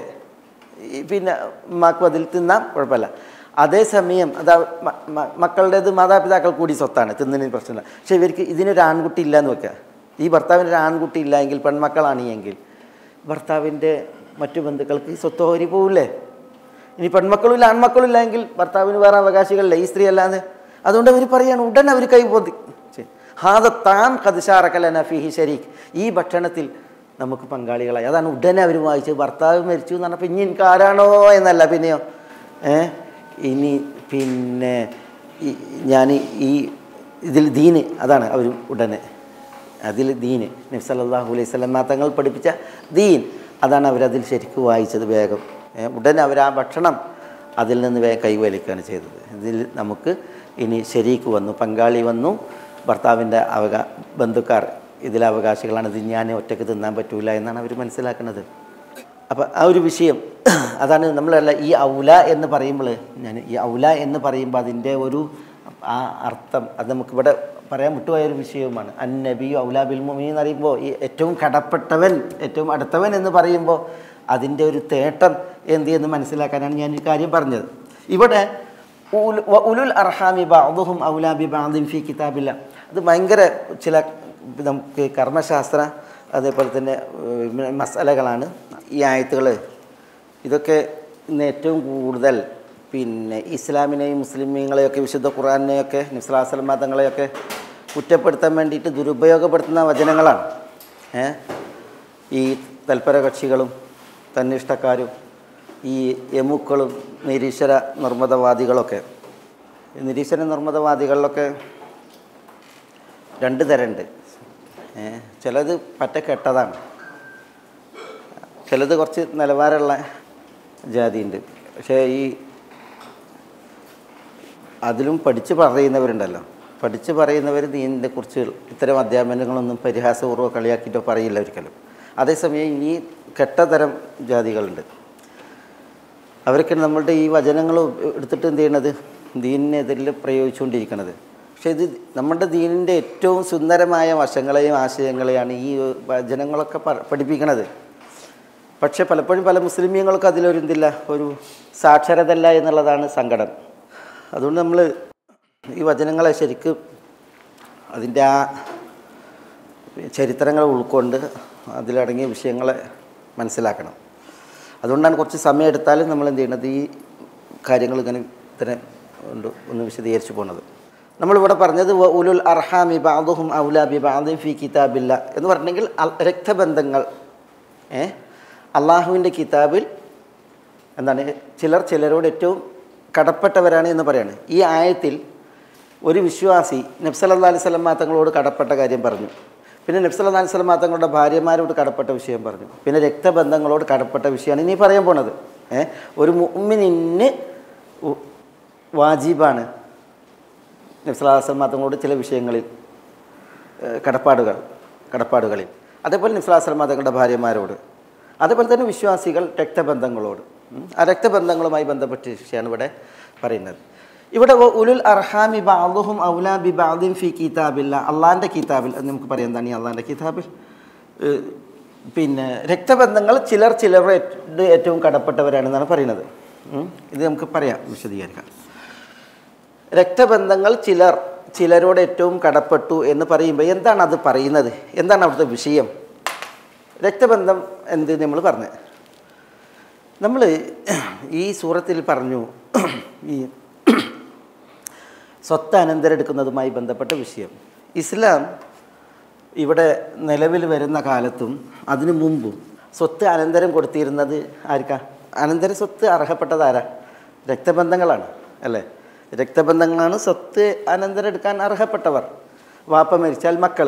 Speaker 2: പിന്നെ ഉമ്മാക്കും അതിൽ തിന്നാം കുഴപ്പമില്ല അതേസമയം അതാ മ- മ- മക്കളുടേത് മാതാപിതാക്കൾ കൂടി സ്വത്താണ് തിന്നതിന് പ്രശ്നമില്ല പക്ഷേ ഇവർക്ക് ഇതിനൊരു ആൺകുട്ടി ഇല്ല എന്ന് വെക്കുക ഈ ഭർത്താവിന് ഒരു ആൺകുട്ടി ഇല്ല എങ്കിൽ പെൺമക്കളാണ് എങ്കിൽ ഭർത്താവിൻ്റെ മറ്റു ബന്ധുക്കൾക്ക് ഈ സ്വത്ത് ഓരി പോവില്ലേ ഇനി പെൺമക്കളും ഇല്ല ആൺമക്കളും ഇല്ല എങ്കിൽ ഭർത്താവിന് വേറെ അവകാശികളില്ല ഈ സ്ത്രീ അല്ലാതെ അതുകൊണ്ട് അവർ പറയാണ് ഉടൻ അവർ കൈപോന്തി ഹാദ താൻ കദിഷാറക്കലന ഫിഹി ഷരീഖ് ഈ ഭക്ഷണത്തിൽ നമുക്ക് പങ്കാളികളായി അതാണ് ഉടനെ അവർ വായിച്ചത് ഭർത്താവ് മരിച്ചു എന്ന് പറഞ്ഞപ്പോൾ ഇനി എനിക്ക് ആരാണോ എന്നല്ല പിന്നെയോ ഏ ഇനി പിന്നെ ഈ ഞാൻ ഈ ഇതിൽ ദീന് അതാണ് അവർ ഉടനെ അതിൽ ദീന് നബി സല്ലല്ലാഹു അലൈഹി സ്വലമ തങ്ങൾ പഠിപ്പിച്ച ദീൻ അതാണ് അവരതിൽ ശരിക്കും വായിച്ചത് വേഗം ഏ, ഉടനെ അവർ ആ ഭക്ഷണം അതിൽ നിന്ന് വേഗം കൈവലിക്കുകയാണ് ചെയ്തത് ഇതിൽ നമുക്ക് ഇനി ശരീക്ക് വന്നു പങ്കാളി വന്നു ഭർത്താവിൻ്റെ അവകാ ബന്ധുക്കാർ ഇതിലെ അവകാശികളാണ് ഇത് ഞാൻ ഒറ്റയ്ക്ക് തിന്നാൻ പറ്റൂല എന്നാണ് അവർ മനസ്സിലാക്കുന്നത് അപ്പോൾ ആ ഒരു വിഷയം അതാണ് നമ്മളല്ല ഈ ഔല എന്ന് പറയുമ്പോൾ ഞാൻ ഈ ഔല എന്ന് പറയുമ്പോൾ അതിൻ്റെ ഒരു ആ അർത്ഥം അത് നമുക്കിവിടെ പറയാൻ വിട്ടുപോയ ഒരു വിഷയവുമാണ് അൻ നബി ഔല ബിൽ മുമീൻ എന്ന് പറയുമ്പോൾ ഈ ഏറ്റവും കടപ്പെട്ടവൻ ഏറ്റവും അടുത്തവൻ എന്ന് പറയുമ്പോൾ അതിൻ്റെ ഒരു തേട്ടം എന്ത് എന്ന് മനസ്സിലാക്കാനാണ് ഞാൻ ഈ കാര്യം പറഞ്ഞത് ഇവിടെ ഉൽ- വ ഉലുൽ അർഹാമി ബഅദുഹും ഔലാ ബി ബഅദിൻ ഫി കിതാബില്ല അത് ഭയങ്കര ചില നമുക്ക് കർമ്മശാസ്ത്ര അതേപോലെ തന്നെ ഏഹ്, മസാലകളാണ് ഈ ആയത്തുകൾ ഇതൊക്കെ ഇന്ന് ഏറ്റവും കൂടുതൽ പിന്നെ ഇസ്ലാമിനെയും മുസ്ലിമീങ്ങളെയൊക്കെ വിശുദ്ധ ഖുറാനെയൊക്കെ നിസ്ലാസ്ലം മതങ്ങളെയൊക്കെ കുറ്റപ്പെടുത്താൻ വേണ്ടിയിട്ട് ദുരുപയോഗപ്പെടുത്തുന്ന വചനങ്ങളാണ് ഏ ഈ തൽപര കക്ഷികളും തന്നിഷ്ടക്കാരും ഈ എമുക്കളും നിരീശ്വര നിർമ്മതവാദികളൊക്കെ ഈ നിരീശ്വര നിർമ്മതവാദികളിലൊക്കെ രണ്ട് തരമുണ്ട് ഏ ചിലത് പറ്റ കെട്ടതാണ് ചിലത് കുറച്ച് നിലവാരമുള്ള ജാതിയുണ്ട് പക്ഷേ ഈ അതിലും പഠിച്ച് പറയുന്നവരുണ്ടല്ലോ പഠിച്ച് പറയുന്നവർ ദീനിനെ കുറിച്ച് ഇത്തരം അധ്യാപനങ്ങളൊന്നും പരിഹാസപൂർവ്വം കളിയാക്കിയിട്ടോ പറയില്ല ഒരിക്കലും അതേസമയം ഈ കെട്ടതരം ജാതികളുണ്ട് അവരൊക്കെ നമ്മളുടെ ഈ വചനങ്ങൾ എടുത്തിട്ട് എന്ത് ചെയ്യണത് ദീനിനെതിരിൽ പ്രയോഗിച്ചുകൊണ്ടിരിക്കുന്നത് പക്ഷേ ഇത് നമ്മുടെ ദീനിൻ്റെ ഏറ്റവും സുന്ദരമായ വശങ്ങളെയും ആശയങ്ങളെയാണ് ഈ വചനങ്ങളൊക്കെ പ- പഠിപ്പിക്കണത് പക്ഷേ പലപ്പോഴും പല മുസ്ലിമീങ്ങൾക്ക് അതിലൊരു എന്തില്ല ഒരു സാക്ഷരതല്ല എന്നുള്ളതാണ് സങ്കടം അതുകൊണ്ട് നമ്മൾ ഈ വചനങ്ങളെ ശരിക്കും അതിൻ്റെ ആ ചരിത്രങ്ങൾ ഉൾക്കൊണ്ട് അതിലടങ്ങിയ വിഷയങ്ങളെ മനസ്സിലാക്കണം അതുകൊണ്ടാണ് കുറച്ച് സമയം എടുത്താലും നമ്മൾ എന്ത് ചെയ്യണത് ഈ കാര്യങ്ങൾ ഇങ്ങനെ ഇത്തരം ഉണ്ട് ഒന്ന് വിശദീകരിച്ച് പോകുന്നത് നമ്മളിവിടെ പറഞ്ഞത് വ ഉലുൽ അർഹാമി ബാദുഹും ഔലാബി ബാദും ഫി കിതാബില്ല എന്ന് പറഞ്ഞെങ്കിൽ അൽ- രക്തബന്ധങ്ങൾ ഏ അള്ളാഹുവിൻ്റെ കിതാബിൽ എന്താണ് ചിലർ ചിലരോട് ഏറ്റവും കടപ്പെട്ടവരാണ് എന്ന് പറയാണ് ഈ ആയത്തിൽ ഒരു വിശ്വാസി നബ്സല്ലാ അലൈഹി സ്വലം തങ്ങളോട് കടപ്പെട്ട കാര്യം പറഞ്ഞു പിന്നെ നബ്സല്ലാ അലൈഹി സ്വലം തങ്ങളുടെ ഭാര്യമാരോട് കടപ്പെട്ട വിഷയം പറഞ്ഞു പിന്നെ രക്തബന്ധങ്ങളോട് കടപ്പെട്ട വിഷയമാണ് ഇനി പറയാൻ പോണത് ഏ ഒരു മുഅ്മിനിന് ഉ- വാജിബാണ് നബ്സല്ലാ അലൈഹി സ്വലം തങ്ങളോട് ചില വിഷയങ്ങളിൽ ഏഹ് കടപ്പാടുകൾ കടപ്പാടുകളിൽ അതേപോലെ നിസ്ലാസ്ലമ തങ്ങളുടെ ഭാര്യമാരോട് അതേപോലെ തന്നെ വിശ്വാസികൾ രക്തബന്ധങ്ങളോട് ഉം. ആ രക്തബന്ധങ്ങളുമായി ബന്ധപ്പെട്ട വിഷയമാണ് ഇവിടെ പറയുന്നത് ഇവിടെ വ ഉലുൽ അർഹാമി ബാദുഹും ഔലാ ബി ബാദിൻ ഫി കിതാബില്ല അള്ളാൻ്റെ കിതാബിൽ അത് നമുക്ക് പറയാം എന്താണ് ഈ അള്ളാൻ്റെ കിതാബിൽ ഏഹ് പിന്നെ രക്തബന്ധങ്ങൾ ചിലർ ചിലരുടെ ഏറ്റ- ഏറ്റവും കടപ്പെട്ടവരാണെന്നാണ് പറയുന്നത് ഉം. ഇത് നമുക്ക് പറയാം വിശദീകരിക്കാം രക്തബന്ധങ്ങൾ ചിലർ ചിലരോട് ഏറ്റവും കടപ്പെട്ടു എന്ന് പറയുമ്പോൾ എന്താണ് അത് പറയുന്നത് എന്താണ് അവിടുത്തെ വിഷയം രക്തബന്ധം എന്ത് നമ്മൾ പറഞ്ഞത് നമ്മൾ ഈ സൂറത്തിൽ പറഞ്ഞു ഈ സ്വത്ത് അനന്തരെടുക്കുന്നതുമായി ബന്ധപ്പെട്ട വിഷയം ഇസ്ലാം ഇവിടെ നിലവിൽ വരുന്ന കാലത്തും അതിനു മുമ്പും സ്വത്ത് അനന്തരം കൊടുത്തിരുന്നത് ആർക്കാ അനന്തര സ്വത്ത് അർഹപ്പെട്ടത് ആരാ രക്തബന്ധങ്ങളാണ് അല്ലേ രക്തബന്ധങ്ങളാണ് സ്വത്ത് അനന്തരം എടുക്കാൻ അർഹപ്പെട്ടവർ വാപ്പ മരിച്ചാൽ മക്കൾ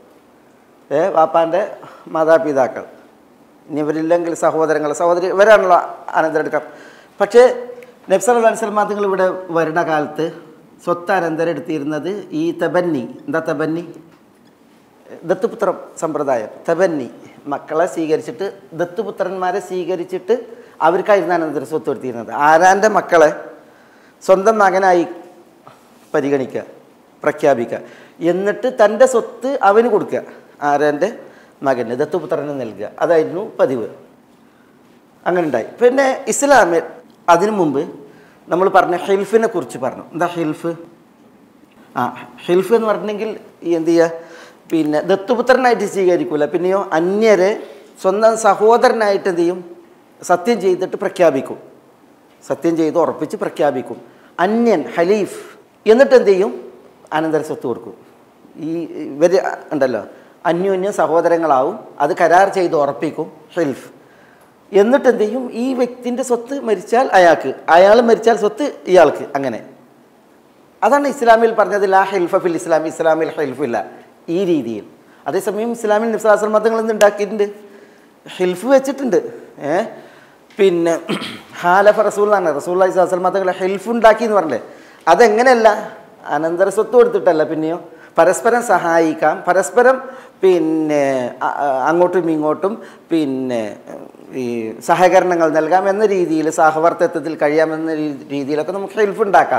Speaker 2: ഏ വാപ്പാൻ്റെ മാതാപിതാക്കൾ ഇനി ഇവരില്ലെങ്കിൽ സഹോദരങ്ങൾ സഹോദരി ഇവരാണല്ലോ അനന്തരം എടുക്കാം പക്ഷേ നബ്സൽ അലൈസ്മാങ്ങൾ ഇവിടെ വരുന്ന കാലത്ത് സ്വത്ത് അനന്തരം എടുത്തിരുന്നത് ഈ തബന്നി എന്താ തബന്നി ദത്തുപുത്ര സമ്പ്രദായം തബന്നി മക്കളെ സ്വീകരിച്ചിട്ട് ദത്തുപുത്രന്മാരെ സ്വീകരിച്ചിട്ട് അവർക്കായിരുന്നു അനന്തര സ്വത്ത് എടുത്തിരുന്നത് ആരാൻ്റെ മക്കളെ സ്വന്തം മകനായി പരിഗണിക്കുക പ്രഖ്യാപിക്കുക എന്നിട്ട് തൻ്റെ സ്വത്ത് അവന് കൊടുക്കുക ആരാൻ്റെ മകന് ദത്തുപുത്രന് നൽകുക അതായിരുന്നു പതിവ് അങ്ങനെ ഉണ്ടായി പിന്നെ ഇസ്ലാമിൽ അതിനു മുമ്പ് നമ്മൾ പറഞ്ഞ ഹിൽഫിനെ കുറിച്ച് പറഞ്ഞു എന്താ ഹിൽഫ് ആ ഹിൽഫ് എന്ന് പറഞ്ഞെങ്കിൽ ഈ എന്ത് ചെയ്യുക പിന്നെ ദത്തുപുത്രനായിട്ട് സ്വീകരിക്കൂല പിന്നെയോ അന്യരെ സ്വന്തം സഹോദരനായിട്ട് എന്ത് ചെയ്യും സത്യം ചെയ്തിട്ട് പ്രഖ്യാപിക്കും സത്യം ചെയ്ത് ഉറപ്പിച്ച് പ്രഖ്യാപിക്കും അന്യൻ ഹലീഫ് എന്നിട്ട് എന്ത് ചെയ്യും അനന്തര സ്വത്ത് കൊടുക്കും ഈ ഇവർ ഉണ്ടല്ലോ അന്യോന്യം സഹോദരങ്ങളാവും അത് കരാർ ചെയ്ത് ഉറപ്പിക്കും ഹിൽഫ് എന്നിട്ട് എന്ത് ചെയ്യും ഈ വ്യക്തിൻ്റെ സ്വത്ത് മരിച്ചാൽ അയാൾക്ക് അയാൾ മരിച്ചാൽ സ്വത്ത് ഇയാൾക്ക് അങ്ങനെ അതാണ് ഇസ്ലാമിൽ പറഞ്ഞത് ലാ ഹിൽഫ ഫിൽ ഇസ്ലാം ഇസ്ലാമിൽ ഹിൽഫില്ല ഈ രീതിയിൽ അതേസമയം ഇസ്ലാമിൽ നിസ്ലാസ്ലം മതങ്ങൾ ഇന്ന് ഉണ്ടാക്കിയിട്ടുണ്ട് ഹിൽഫ് വെച്ചിട്ടുണ്ട് ഏ പിന്നെ ഹാലഫ റസൂൽ എന്നാണ് റസൂൽ അലൈഹി സ്വലാസ്ലം മതങ്ങൾ ഹിൽഫ് ഉണ്ടാക്കി എന്ന് പറഞ്ഞില്ലേ അതെങ്ങനെയല്ല അനന്തര സ്വത്ത് കൊടുത്തിട്ടല്ല പിന്നെയോ പരസ്പരം സഹായിക്കാം പരസ്പരം പിന്നെ അ- അ- അങ്ങോട്ടും ഇങ്ങോട്ടും പിന്നെ ഈ സഹകരണങ്ങൾ നൽകാം എന്ന രീതിയിൽ സഹവർത്തിത്വത്തിൽ കഴിയാമെന്ന രീ- രീതിയിലൊക്കെ നമുക്ക് ഹെൽപ്പ് ഉണ്ടാക്കാം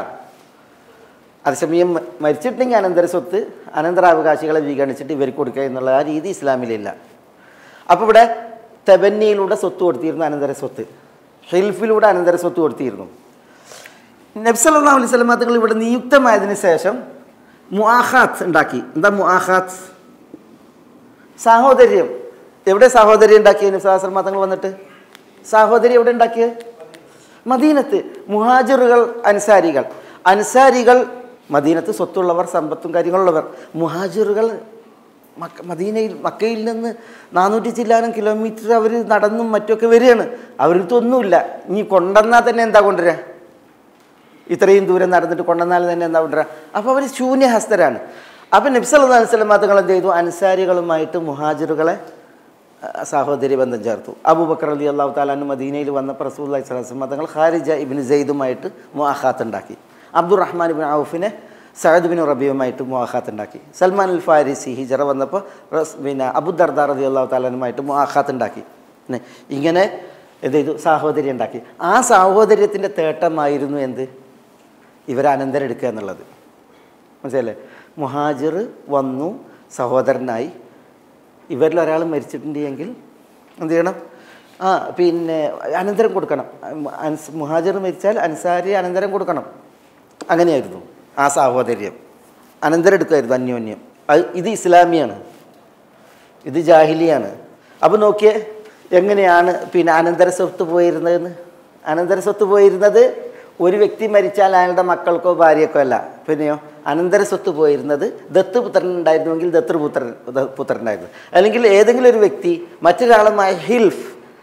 Speaker 2: അതേസമയം മ- മരിച്ചിട്ടുണ്ടെങ്കിൽ അനന്തര സ്വത്ത് അനന്തരാവകാശികളെ വിഗണിച്ചിട്ട് ഇവർക്ക് കൊടുക്കുക എന്നുള്ള ആ രീതി ഇസ്ലാമിലില്ല അപ്പോൾ ഇവിടെ തെബന്നിയിലൂടെ സ്വത്ത് കൊടുത്തിരുന്നു അനന്തര സ്വത്ത് ഹിൽഫിലൂടെ അനന്തര സ്വത്ത് കൊടുത്തിരുന്നു നബ്സല്ലാ അലൈഹി സ്വലം തങ്ങൾ ഇവിടെ നിയുക്തമായതിനു ശേഷം മുആഹാത്ത് ഉണ്ടാക്കി എന്താ മുആഹാത്ത് സാഹോദര്യം എവിടെ സാഹോദര്യം ഉണ്ടാക്കിയ നബ്സലാസ്ലം തങ്ങൾ വന്നിട്ട് സാഹോദര്യം എവിടെ ഉണ്ടാക്കിയത് മദീനത്ത് മുഹാജിറുകൾ അൻസാരികൾ അൻസാരികൾ മദീനത്ത് സ്വത്തുള്ളവർ സമ്പത്തും കാര്യങ്ങളുള്ളവർ മുഹാജിറുകൾ മക്ക മദീനയിൽ മക്കയിൽ നിന്ന് നാനൂറ്റി ചില്ലാനം കിലോമീറ്റർ അവർ നടന്നും മറ്റുമൊക്കെ വരികയാണ് അവർക്കൊന്നുമില്ല ഇനി കൊണ്ടുവന്നാൽ തന്നെ എന്താ കൊണ്ടുവരിക ഇത്രയും ദൂരം നടന്നിട്ട് കൊണ്ടുവന്നാൽ തന്നെ എന്താ കൊണ്ടുവരിക അപ്പോൾ അവർ ശൂന്യഹസ്തരാണ് അപ്പം നബ്സല്ലാ അലൈഹി സ്വലം തങ്ങൾ എന്ത് ചെയ്തു അൻസാരികളുമായിട്ട് മുഹാജിറുകളെ സഹോദരി ബന്ധം ചേർത്തു അബൂബക്കർ അലി അള്ളാഹു താലാന് മദീനയിൽ വന്നപ്പോൾ റസൂൽ അലൈഹി സ്വലാം തങ്ങൾ ഖാരിജ ഇബിൻ സെയ്ദുമായിട്ട് മുആഖാത്ത് ഉണ്ടാക്കി അബ്ദുറഹ്മാൻ ഇബിൻ ഔഫിനെ സഹദ് ബിൻ റബിയുമായിട്ട് മുആഖാത്ത് ഉണ്ടാക്കി സൽമാൻ അൽ ഫാരിസി ഹിജറ വന്നപ്പോൾ റസ് പിന്നെ അബുദർദാർ അലി അള്ളാഹു താലാനുമായിട്ട് മുആഖാത്ത് ഉണ്ടാക്കി പിന്നെ ഇങ്ങനെ എന്ത് ചെയ്തു സാഹോദര്യം ഉണ്ടാക്കി ആ സാഹോദര്യത്തിൻ്റെ തേട്ടമായിരുന്നു എന്ത് ഇവരെ അനന്തരം എടുക്കുക എന്നുള്ളത് മനസ്സിലല്ലേ മുഹാജിർ വന്നു സഹോദരനായി ഇവരിൽ ഒരാൾ മരിച്ചിട്ടുണ്ട് എങ്കിൽ എന്ത് ചെയ്യണം ആ പിന്നെ അനന്തരം കൊടുക്കണം അൻസ് മുഹാജിർ മരിച്ചാൽ അൻസാരി അനന്തരം കൊടുക്കണം അങ്ങനെയായിരുന്നു ആ സാഹോദര്യം അനന്തരം എടുക്കുമായിരുന്നു അന്യോന്യം അത് ഇത് ഇസ്ലാമിയാണ് ഇത് ജാഹിലിയാണ് അപ്പോൾ നോക്കിയേ എങ്ങനെയാണ് പിന്നെ അനന്തര സ്വത്ത് പോയിരുന്നതെന്ന് അനന്തര സ്വത്ത് പോയിരുന്നത് ഒരു വ്യക്തി മരിച്ചാൽ അയാളുടെ മക്കൾക്കോ ഭാര്യക്കോ അല്ല പിന്നെയോ അനന്തര സ്വത്ത് പോയിരുന്നത് ദത്തുപുത്രൻ ഉണ്ടായിരുന്നുവെങ്കിൽ ദത്തൃപുത്രൻ പുത്രനായിരുന്നു അല്ലെങ്കിൽ ഏതെങ്കിലും ഒരു വ്യക്തി മറ്റൊരാളുമായി ഹിൽഫ്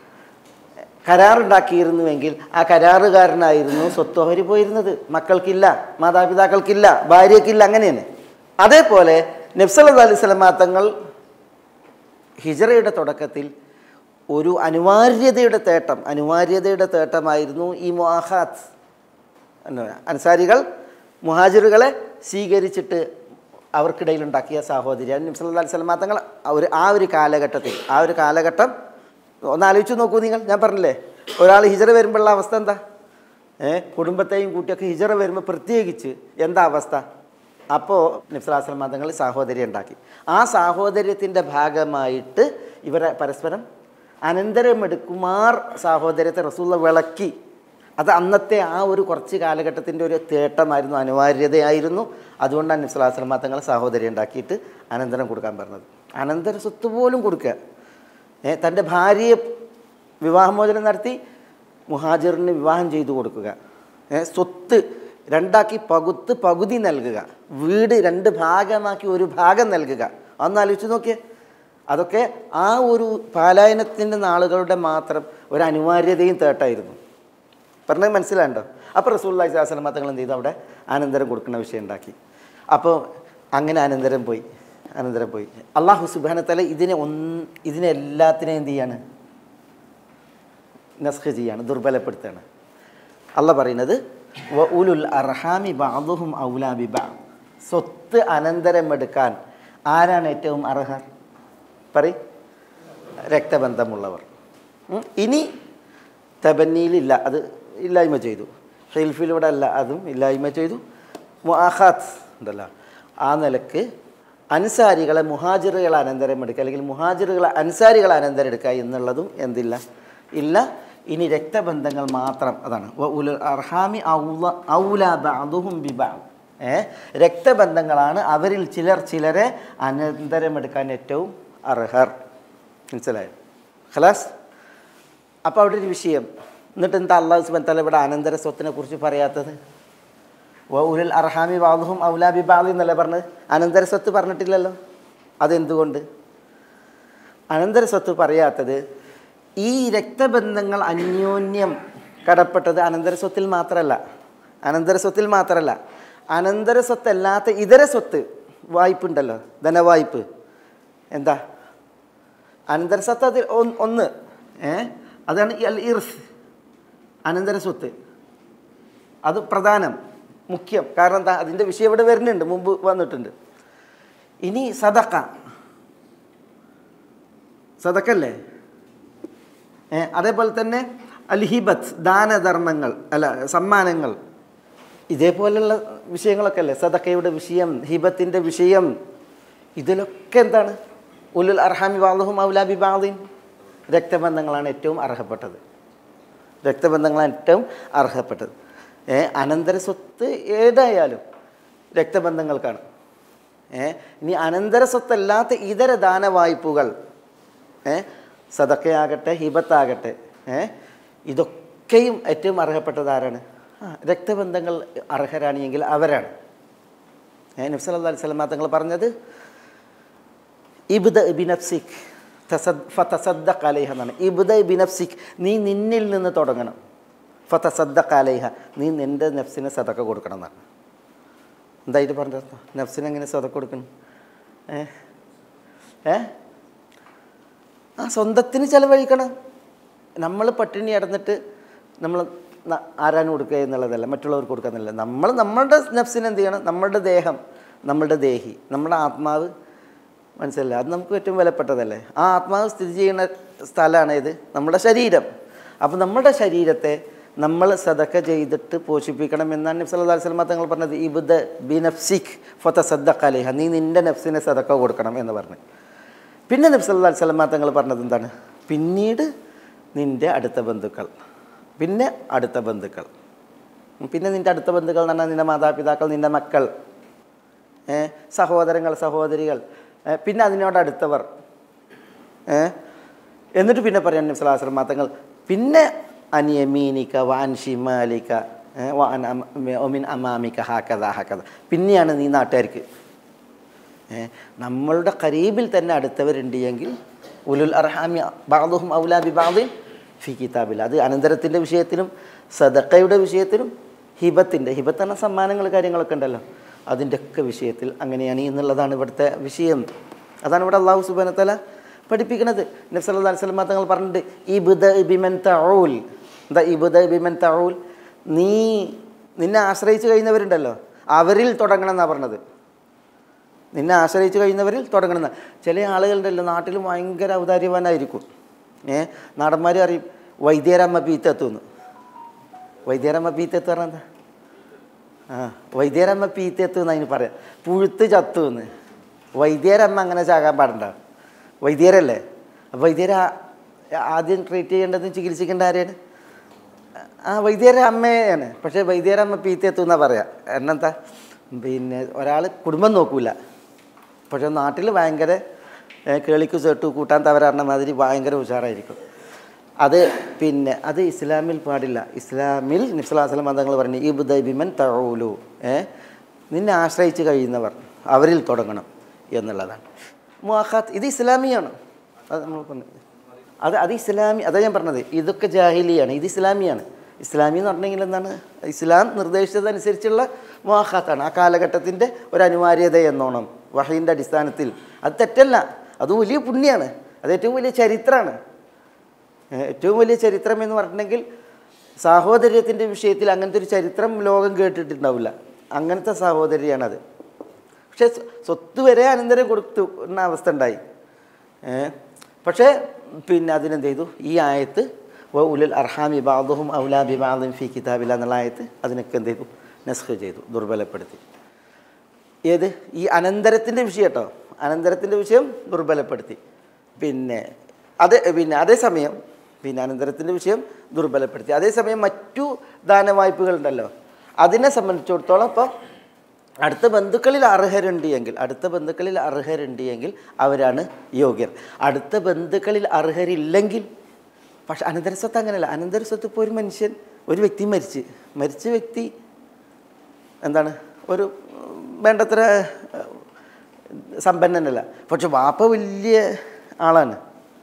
Speaker 2: കരാറുണ്ടാക്കിയിരുന്നുവെങ്കിൽ ആ കരാറുകാരനായിരുന്നു സ്വത്തോഹരി പോയിരുന്നത് മക്കൾക്കില്ല മാതാപിതാക്കൾക്കില്ല ഭാര്യയ്ക്കില്ല അങ്ങനെയാണ് അതേപോലെ നബ്സല അലൈഹി സ്വലമാ തങ്ങൾ ഹിജറയുടെ തുടക്കത്തിൽ ഒരു അനിവാര്യതയുടെ തേട്ടം അനിവാര്യതയുടെ തേട്ടമായിരുന്നു ഈ മുഹാത്ത് അൻസാരികൾ മുഹാജിറുകളെ സ്വീകരിച്ചിട്ട് അവർക്കിടയിലുണ്ടാക്കിയ സാഹോദര്യം നബ്സല്ലാ അലൈഹി സ്വലമാ തങ്ങൾ ഒരു ആ ഒരു കാലഘട്ടത്തിൽ ആ ഒരു കാലഘട്ടം ഒന്ന് ആലോചിച്ച് നോക്കൂ നിങ്ങൾ ഞാൻ പറഞ്ഞില്ലേ ഒരാൾ ഹിജറ വരുമ്പോഴുള്ള അവസ്ഥ എന്താ ഏ കുടുംബത്തെയും കൂട്ടിയൊക്കെ ഹിജറ വരുമ്പോൾ പ്രത്യേകിച്ച് എന്താ അവസ്ഥ അപ്പോൾ നിഫ്സലാസ്ലം തങ്ങൾ സാഹോദര്യം ഉണ്ടാക്കി ആ സാഹോദര്യത്തിൻ്റെ ഭാഗമായിട്ട് ഇവരെ പരസ്പരം അനന്തരമെടുക്കുമാർ സാഹോദര്യത്തെ റസൂള്ള വിളക്കി അത് അന്നത്തെ ആ ഒരു കുറച്ച് കാലഘട്ടത്തിൻ്റെ ഒരു തേട്ടമായിരുന്നു അനിവാര്യതയായിരുന്നു അതുകൊണ്ടാണ് നിഫ്സലാസ്ലം തങ്ങൾ സാഹോദര്യം ഉണ്ടാക്കിയിട്ട് അനന്തരം കൊടുക്കാൻ പറഞ്ഞത് അനന്തര സ്വത്ത് പോലും കൊടുക്കുക ഏ, തൻ്റെ ഭാര്യയെ വിവാഹമോചനം നടത്തി മുഹാജിറിന് വിവാഹം ചെയ്തു കൊടുക്കുക ഏ, സ്വത്ത് രണ്ടാക്കി പകുത്ത് പകുതി നൽകുക വീട് രണ്ട് ഭാഗമാക്കി ഒരു ഭാഗം നൽകുക അതൊന്ന് ആലോചിച്ച് നോക്കിയേ അതൊക്കെ ആ ഒരു പാലായനത്തിൻ്റെ നാളുകളുടെ മാത്രം ഒരു അനിവാര്യതയും തേട്ടായിരുന്നു പറഞ്ഞത് മനസ്സിലാണ്ടോ അപ്പോൾ റസൂല്ലാഹി സ്വലാസ്ലം തങ്ങൾ എന്ത് ചെയ്തു അവിടെ അനന്തരം കൊടുക്കുന്ന വിഷയം ഉണ്ടാക്കി അപ്പോൾ അങ്ങനെ അനന്തരം പോയി അനന്തരം പോയി അള്ളാഹു സുബാനത്തല ഇതിനെ ഒന്ന് ഇതിനെ എല്ലാത്തിനെയും എന്ത് ചെയ്യാണ് നസ്ഖ് ചെയ്യാണ് ദുർബലപ്പെടുത്താണ് അല്ല പറയുന്നത് വ ഉലുൽ അർഹാമി ബാദുഹും ഔലാബി ബാ സ്വത്ത് അനന്തരം എടുക്കാൻ ആരാണ് ഏറ്റവും അർഹർ പറ രക്തബന്ധമുള്ളവർ ഉം. ഇനി തബന്നിയിലില്ല അത് ഇല്ലായ്മ ചെയ്തു ഹിൽഫിലൂടെ അല്ല അതും ഇല്ലായ്മ ചെയ്തു മുആഖാത്ത് ഉണ്ടല്ലോ ആ നിലക്ക് അൻസാരികളെ മുഹാജിറുകൾ അനന്തരം എടുക്കുക അല്ലെങ്കിൽ മുഹാജിറുകളെ അൻസാരികൾ അനന്തരം എടുക്കുക എന്നുള്ളതും എന്തില്ല ഇല്ല ഇനി രക്തബന്ധങ്ങൾ മാത്രം അതാണ് വ ഉലുൽ അർഹാമി ഔല ഔല ബഅദുഹും ബിബഅദ് ഏ രക്തബന്ധങ്ങളാണ് അവരിൽ ചിലർ ചിലരെ അനന്തരമെടുക്കാൻ ഏറ്റവും അർഹർ മനസ്സിലായോ ഖലാസ് അപ്പോൾ അവിടെ ഒരു വിഷയം എന്നിട്ട് എന്താ അള്ളാഹു സുബൻ തല ഇവിടെ അനന്തര സ്വത്തിനെ കുറിച്ച് പറയാത്തത് വ ഉരുൽ അർഹാമി ബാദുഹും ഔലാബി ബാദി എന്നല്ലേ പറഞ്ഞത് അനന്തര സ്വത്ത് പറഞ്ഞിട്ടില്ലല്ലോ അതെന്തുകൊണ്ട് അനന്തര സ്വത്ത് പറയാത്തത് ഈ രക്തബന്ധങ്ങൾ അന്യോന്യം കടപ്പെട്ടത് അനന്തര സ്വത്തിൽ മാത്രമല്ല അനന്തര സ്വത്തിൽ മാത്രമല്ല അനന്തര സ്വത്തല്ലാത്ത ഇതര സ്വത്ത് വായ്പുണ്ടല്ലോ ധനവായ്പ് എന്താ അനന്തര സ്വത്ത് അതിൽ ഒന്ന് ഒന്ന് ഏ അതാണ് ഈ അൽ ഇർസ് അനന്തര സ്വത്ത് അത് പ്രധാനം മുഖ്യം കാരണം എന്താ അതിൻ്റെ വിഷയം ഇവിടെ വരുന്നുണ്ട് മുമ്പ് വന്നിട്ടുണ്ട് ഇനി സദക്ക സദക്കല്ലേ ഏ അതേപോലെ തന്നെ അൽഹിബത്ത് ദാനധർമ്മങ്ങൾ അല്ല സമ്മാനങ്ങൾ ഇതേപോലെയുള്ള വിഷയങ്ങളൊക്കെ അല്ലേ സദക്കയുടെ വിഷയം ഹിബത്തിൻ്റെ വിഷയം ഇതിലൊക്കെ എന്താണ് ഉലുൽ അർഹാമി ബാദുഹും ഔലാബി ബാദിൻ രക്തബന്ധങ്ങളാണ് ഏറ്റവും അർഹപ്പെട്ടത് രക്തബന്ധങ്ങളാണ് ഏറ്റവും അർഹപ്പെട്ടത് ഏ അനന്തര സ്വത്ത് ഏതായാലും രക്തബന്ധങ്ങൾക്കാണ് ഏ ഇനി അനന്തര സ്വത്തല്ലാത്ത ഇതര ദാനവായ്പകൾ ഏ സദക്കയാകട്ടെ ഹിബത്താകട്ടെ ഏ ഇതൊക്കെയും ഏറ്റവും അർഹപ്പെട്ടത് ആരാണ് ആ രക്തബന്ധങ്ങൾ അർഹരാണെങ്കിൽ അവരാണ് ഏ നബ്സല്ലാ അലൈഹി സ്വലമ തങ്ങൾ പറഞ്ഞത് ഇബ്ദ ബിനഫ്സിക് ഫതസദ്ദഖ് അലൈഹ എന്നാണ് ഇബ്ദ ബിനഫ്സിക് നീ നിന്നിൽ നിന്ന് തുടങ്ങണം ഫതസദ്ദഖ് അലൈഹ നീ നിൻ്റെ നഫ്സിനെ സദക്ക കൊടുക്കണം എന്നാണ് എന്തായിട്ട് പറഞ്ഞത് നഫ്സിനെ എങ്ങനെ സദക്ക കൊടുക്കണം ഏ ഏ ആ സ്വന്തത്തിന് ചിലവഴിക്കണം നമ്മൾ പട്ടിണി അടന്നിട്ട് നമ്മൾ ന- ആരാനും കൊടുക്കുക എന്നുള്ളതല്ല മറ്റുള്ളവർക്ക് കൊടുക്കുക എന്നുള്ളത് നമ്മൾ നമ്മളുടെ നഫ്സിന് എന്ത് ചെയ്യണം നമ്മളുടെ ദേഹം നമ്മളുടെ ദേഹി നമ്മുടെ ആത്മാവ് മനസ്സിലല്ല അത് നമുക്ക് ഏറ്റവും വിലപ്പെട്ടതല്ലേ ആ ആത്മാവ് സ്ഥിതി ചെയ്യുന്ന സ്ഥലമാണ് ഇത് നമ്മുടെ ശരീരം അപ്പോൾ നമ്മുടെ ശരീരത്തെ നമ്മൾ സദക്ക ചെയ്തിട്ട് പോഷിപ്പിക്കണം എന്നാണ് നബ്സ് അല്ലാ വസ്ലമ തങ്ങൾ പറഞ്ഞത് ഇബുദ് ബി നഫ്സിഖ് ഫൊത്ത സദ്ദഖ് അലേഹ നീ നിൻ്റെ നഫ്സിനെ സദക്ക കൊടുക്കണം എന്ന് പറഞ്ഞു പിന്നെ നബ്സ് അല്ലാ വസ്ലമ തങ്ങൾ പറഞ്ഞത് എന്താണ് പിന്നീട് നിൻ്റെ അടുത്ത ബന്ധുക്കൾ പിന്നെ അടുത്ത ബന്ധുക്കൾ പിന്നെ നിൻ്റെ അടുത്ത ബന്ധുക്കൾ എന്ന് പറഞ്ഞാൽ നിൻ്റെ മാതാപിതാക്കൾ നിൻ്റെ മക്കൾ ഏ, സഹോദരങ്ങൾ സഹോദരികൾ ഏ, പിന്നെ അതിനോട് അടുത്തവർ ഏ, എന്നിട്ട് പിന്നെ പറയാൻ നബ്സലാസ്ലം തങ്ങൾ പിന്നെ അനിയമീനിക്ക വാൻ ഷിമാലിക്ക ഏ, വാൻ അമ- ഒമിൻ അമാമിക്ക ഹാക്കഥ ഹാക്കഥ പിന്നെയാണ് നീ നാട്ടുകാർക്ക് ഏ, നമ്മളുടെ കരീബിൽ തന്നെ അടുത്തവരുണ്ട് എങ്കിൽ ഉലുൽ അർഹാമി ബാദുഹും ഔലാ ബിബാദിൻ ഫി കിതാബിൽ അത് അനന്തരത്തിൻ്റെ വിഷയത്തിലും സദക്കയുടെ വിഷയത്തിലും ഹിബത്തിൻ്റെ ഹിബത്ത് എന്ന സമ്മാനങ്ങൾ കാര്യങ്ങളൊക്കെ ഉണ്ടല്ലോ അതിൻ്റെ ഒക്കെ വിഷയത്തിൽ അങ്ങനെയാണ് എന്നുള്ളതാണ് ഇവിടുത്തെ വിഷയം അതാണ് ഇവിടെ അള്ളാഹു സുബാനത്തല പഠിപ്പിക്കുന്നത് നബ്സല്ലാ അലിസ്ലം തങ്ങൾ പറഞ്ഞിട്ട് ഇബുദ ബിമൻ തഊൽ എന്താ ഇബുദ ബിമൻ തഊൽ നീ നിന്നെ ആശ്രയിച്ച് കഴിയുന്നവരുണ്ടല്ലോ അവരിൽ തുടങ്ങണം എന്നാണ് പറഞ്ഞത് നിന്നെ ആശ്രയിച്ച് കഴിയുന്നവരിൽ തുടങ്ങണമെന്ന് ചില ആളുകളുണ്ടല്ലോ നാട്ടിൽ ഭയങ്കര ഔദാര്യവാനായിരിക്കും ഏ നാടന്മാർ അറിയും വൈദ്യരമ്മ പീത്തെത്തുന്നു വൈദ്യരമ്മ പീത്തെത്ത് പറഞ്ഞാൽ എന്താ ആ വൈദ്യരമ്മ പീത്തെത്തു എന്ന് അതിന് പറയാം പുഴുത്ത് ചത്തു എന്ന് വൈദ്യരമ്മ അങ്ങനെ ചാകാൻ പാടണ്ട വൈദ്യരല്ലേ അപ്പോൾ വൈദ്യര ആദ്യം ട്രീറ്റ് ചെയ്യേണ്ടതും ചികിത്സിക്കേണ്ട ആരെയാണ് ആ വൈദ്യരെ അമ്മയാണ് പക്ഷേ വൈദ്യരമ്മ പീത്തെത്തു എന്നാ പറയാം എന്നെന്താ പിന്നെ ഒരാൾ കുടുംബം നോക്കൂല പക്ഷേ നാട്ടിൽ ഭയങ്കര ഏ, കേളിക്കു ചേട്ടു കൂട്ടാൻ തവരാറിന മാതിരി ഭയങ്കര ഉഷാറായിരിക്കും അത് പിന്നെ അത് ഇസ്ലാമിൽ പാടില്ല ഇസ്ലാമിൽ നിസ്ലാസ്ലം മതങ്ങൾ പറഞ്ഞു ഇബുദ ബിമൻ തഴൂലു ഏ നിന്നെ ആശ്രയിച്ച് കഴിയുന്നവർ അവരിൽ തുടങ്ങണം എന്നുള്ളതാണ് മുഹാത്ത് ഇത് ഇസ്ലാമിയാണ് അത് നമ്മൾ പറഞ്ഞത് അത് അത് ഇസ്ലാമി അതാ ഞാൻ പറഞ്ഞത് ഇതൊക്കെ ജാഹിലിയാണ് ഇത് ഇസ്ലാമിയാണ് ഇസ്ലാമി എന്ന് പറഞ്ഞെങ്കിൽ എന്താണ് ഇസ്ലാം നിർദ്ദേശിച്ചതനുസരിച്ചുള്ള മുഹാത്താണ് ആ കാലഘട്ടത്തിൻ്റെ ഒരു അനിവാര്യത എന്നോണം വഹീൻ്റെ അടിസ്ഥാനത്തിൽ അത് തെറ്റല്ല അത് വലിയ പുണ്യമാണ് അത് ഏറ്റവും വലിയ ചരിത്രമാണ് ഏഹ് ഏറ്റവും വലിയ ചരിത്രം എന്ന് പറഞ്ഞിട്ടുണ്ടെങ്കിൽ സാഹോദര്യത്തിൻ്റെ വിഷയത്തിൽ അങ്ങനത്തെ ഒരു ചരിത്രം ലോകം കേട്ടിട്ടുണ്ടാവില്ല അങ്ങനത്തെ സാഹോദര്യമാണത് പക്ഷേ സ്വ- സ്വത്ത് വരെ അനന്തരം കൊടുത്തു എന്ന അവസ്ഥ ഉണ്ടായി ഏ? പക്ഷേ പിന്നെ അതിനെന്ത് ചെയ്തു ഈ ആയത്ത് വ ഉലുൽ അർഹാമി ബാദുഹും ഔലാ ബിബാദും ഫി കിതാബില്ല എന്നുള്ള ആയത്ത് അതിനൊക്കെ എന്ത് ചെയ്തു നസ്ഖ് ചെയ്തു ദുർബലപ്പെടുത്തി ഏത് ഈ അനന്തരത്തിൻ്റെ വിഷയം കേട്ടോ അനന്തരത്തിൻ്റെ വിഷയം ദുർബലപ്പെടുത്തി പിന്നെ അത് പിന്നെ അതേസമയം പിന്നെ അനന്തരത്തിൻ്റെ വിഷയം ദുർബലപ്പെടുത്തി അതേസമയം മറ്റു ദാനവായ്പകളുണ്ടല്ലോ അതിനെ സംബന്ധിച്ചിടത്തോളം ഇപ്പം അടുത്ത ബന്ധുക്കളിൽ അർഹരുണ്ട് എങ്കിൽ അടുത്ത ബന്ധുക്കളിൽ അർഹരുണ്ട് എങ്കിൽ അവരാണ് യോഗ്യർ അടുത്ത ബന്ധുക്കളിൽ അർഹരില്ലെങ്കിൽ പക്ഷെ അനന്തരസ്വത്ത് അങ്ങനെയല്ല അനന്തരസ്വത്ത് ഇപ്പോൾ ഒരു മനുഷ്യൻ ഒരു വ്യക്തി മരിച്ച് മരിച്ച വ്യക്തി എന്താണ് ഒരു ഉം, വേണ്ടത്ര ഏഹ്, സമ്പന്നനല്ല പക്ഷെ വാപ്പ വലിയ ആളാണ്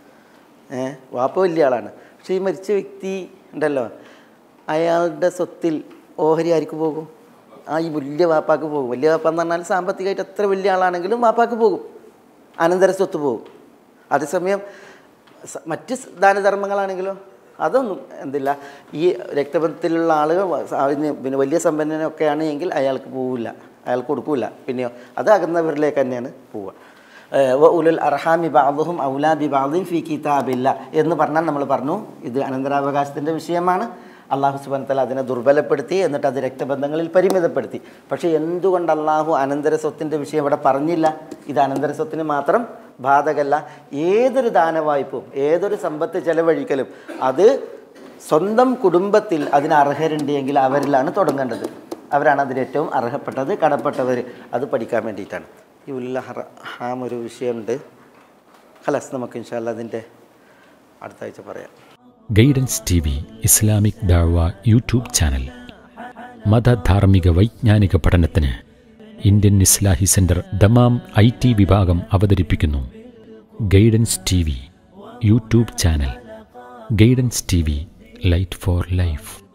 Speaker 2: ഏ വാപ്പ വലിയ ആളാണ് പക്ഷേ ഈ മരിച്ച വ്യക്തി ഉണ്ടല്ലോ അയാളുടെ സ്വത്തിൽ ഓഹരി ആർക്ക് പോകും ആ ഈ വലിയ വാപ്പാക്ക് പോകും വലിയ വാപ്പ എന്ന് പറഞ്ഞാൽ സാമ്പത്തികമായിട്ട് എത്ര വലിയ ആളാണെങ്കിലും വാപ്പാക്ക് പോകും അനന്തര സ്വത്ത് പോകും അതേസമയം സ- മറ്റ് സ് ദാനധർമ്മങ്ങളാണെങ്കിലോ അതൊന്നും എന്തില്ല ഈ രക്തബന്ധത്തിലുള്ള ആളുകൾ വ- സ- അതിന് പിന്നെ വലിയ സമ്പന്നനൊക്കെ ആണെങ്കിൽ അയാൾക്ക് പോവില്ല അയാൾ കൊടുക്കൂല പിന്നെയോ അത് അകന്നവരിലേക്ക് തന്നെയാണ് പോവുക ഏഹ് വ ഉലുൽ അർഹാമി ബാദുഹും ഔലാ ബി ബാദിൻ ഫി കിതാബില്ല എന്ന് പറഞ്ഞാൽ നമ്മൾ പറഞ്ഞു ഇത് അനന്തരാവകാശത്തിൻ്റെ വിഷയമാണ് അള്ളാഹു സുബാൻ തല അതിനെ ദുർബലപ്പെടുത്തി എന്നിട്ട് അത് രക്തബന്ധങ്ങളിൽ പരിമിതപ്പെടുത്തി പക്ഷേ എന്തുകൊണ്ട് അള്ളാഹു അനന്തര സ്വത്തിൻ്റെ വിഷയം ഇവിടെ പറഞ്ഞില്ല ഇത് അനന്തര സ്വത്തിന് മാത്രം ബാധകല്ല ഏതൊരു ദാനവായ്പും ഏതൊരു സമ്പത്ത് ചെലവഴിക്കലും അത് സ്വന്തം കുടുംബത്തിൽ അതിന് അർഹരുണ്ട് എങ്കിൽ അവരിലാണ് തുടങ്ങേണ്ടത് അവരാണ് അതിന് ഏറ്റവും അർഹപ്പെട്ടത് കടപ്പെട്ടവർ അത് പഠിക്കാൻ വേണ്ടിയിട്ടാണ് ഈ ഉല്ലഹറാം ഒരു വിഷയമുണ്ട് ഹലസ് നമുക്ക് ഇൻഷാല്ല അതിൻ്റെ അടുത്ത ആഴ്ച പറയാം
Speaker 1: guidance T V Islamic dawah YouTube channel മതധാർമ്മിക വൈജ്ഞാനിക പഠനത്തിന് Indian Islahi centre Dammam I T വിഭാഗം അവതരിപ്പിക്കുന്നു guidance T V YouTube channel guidance T V light for life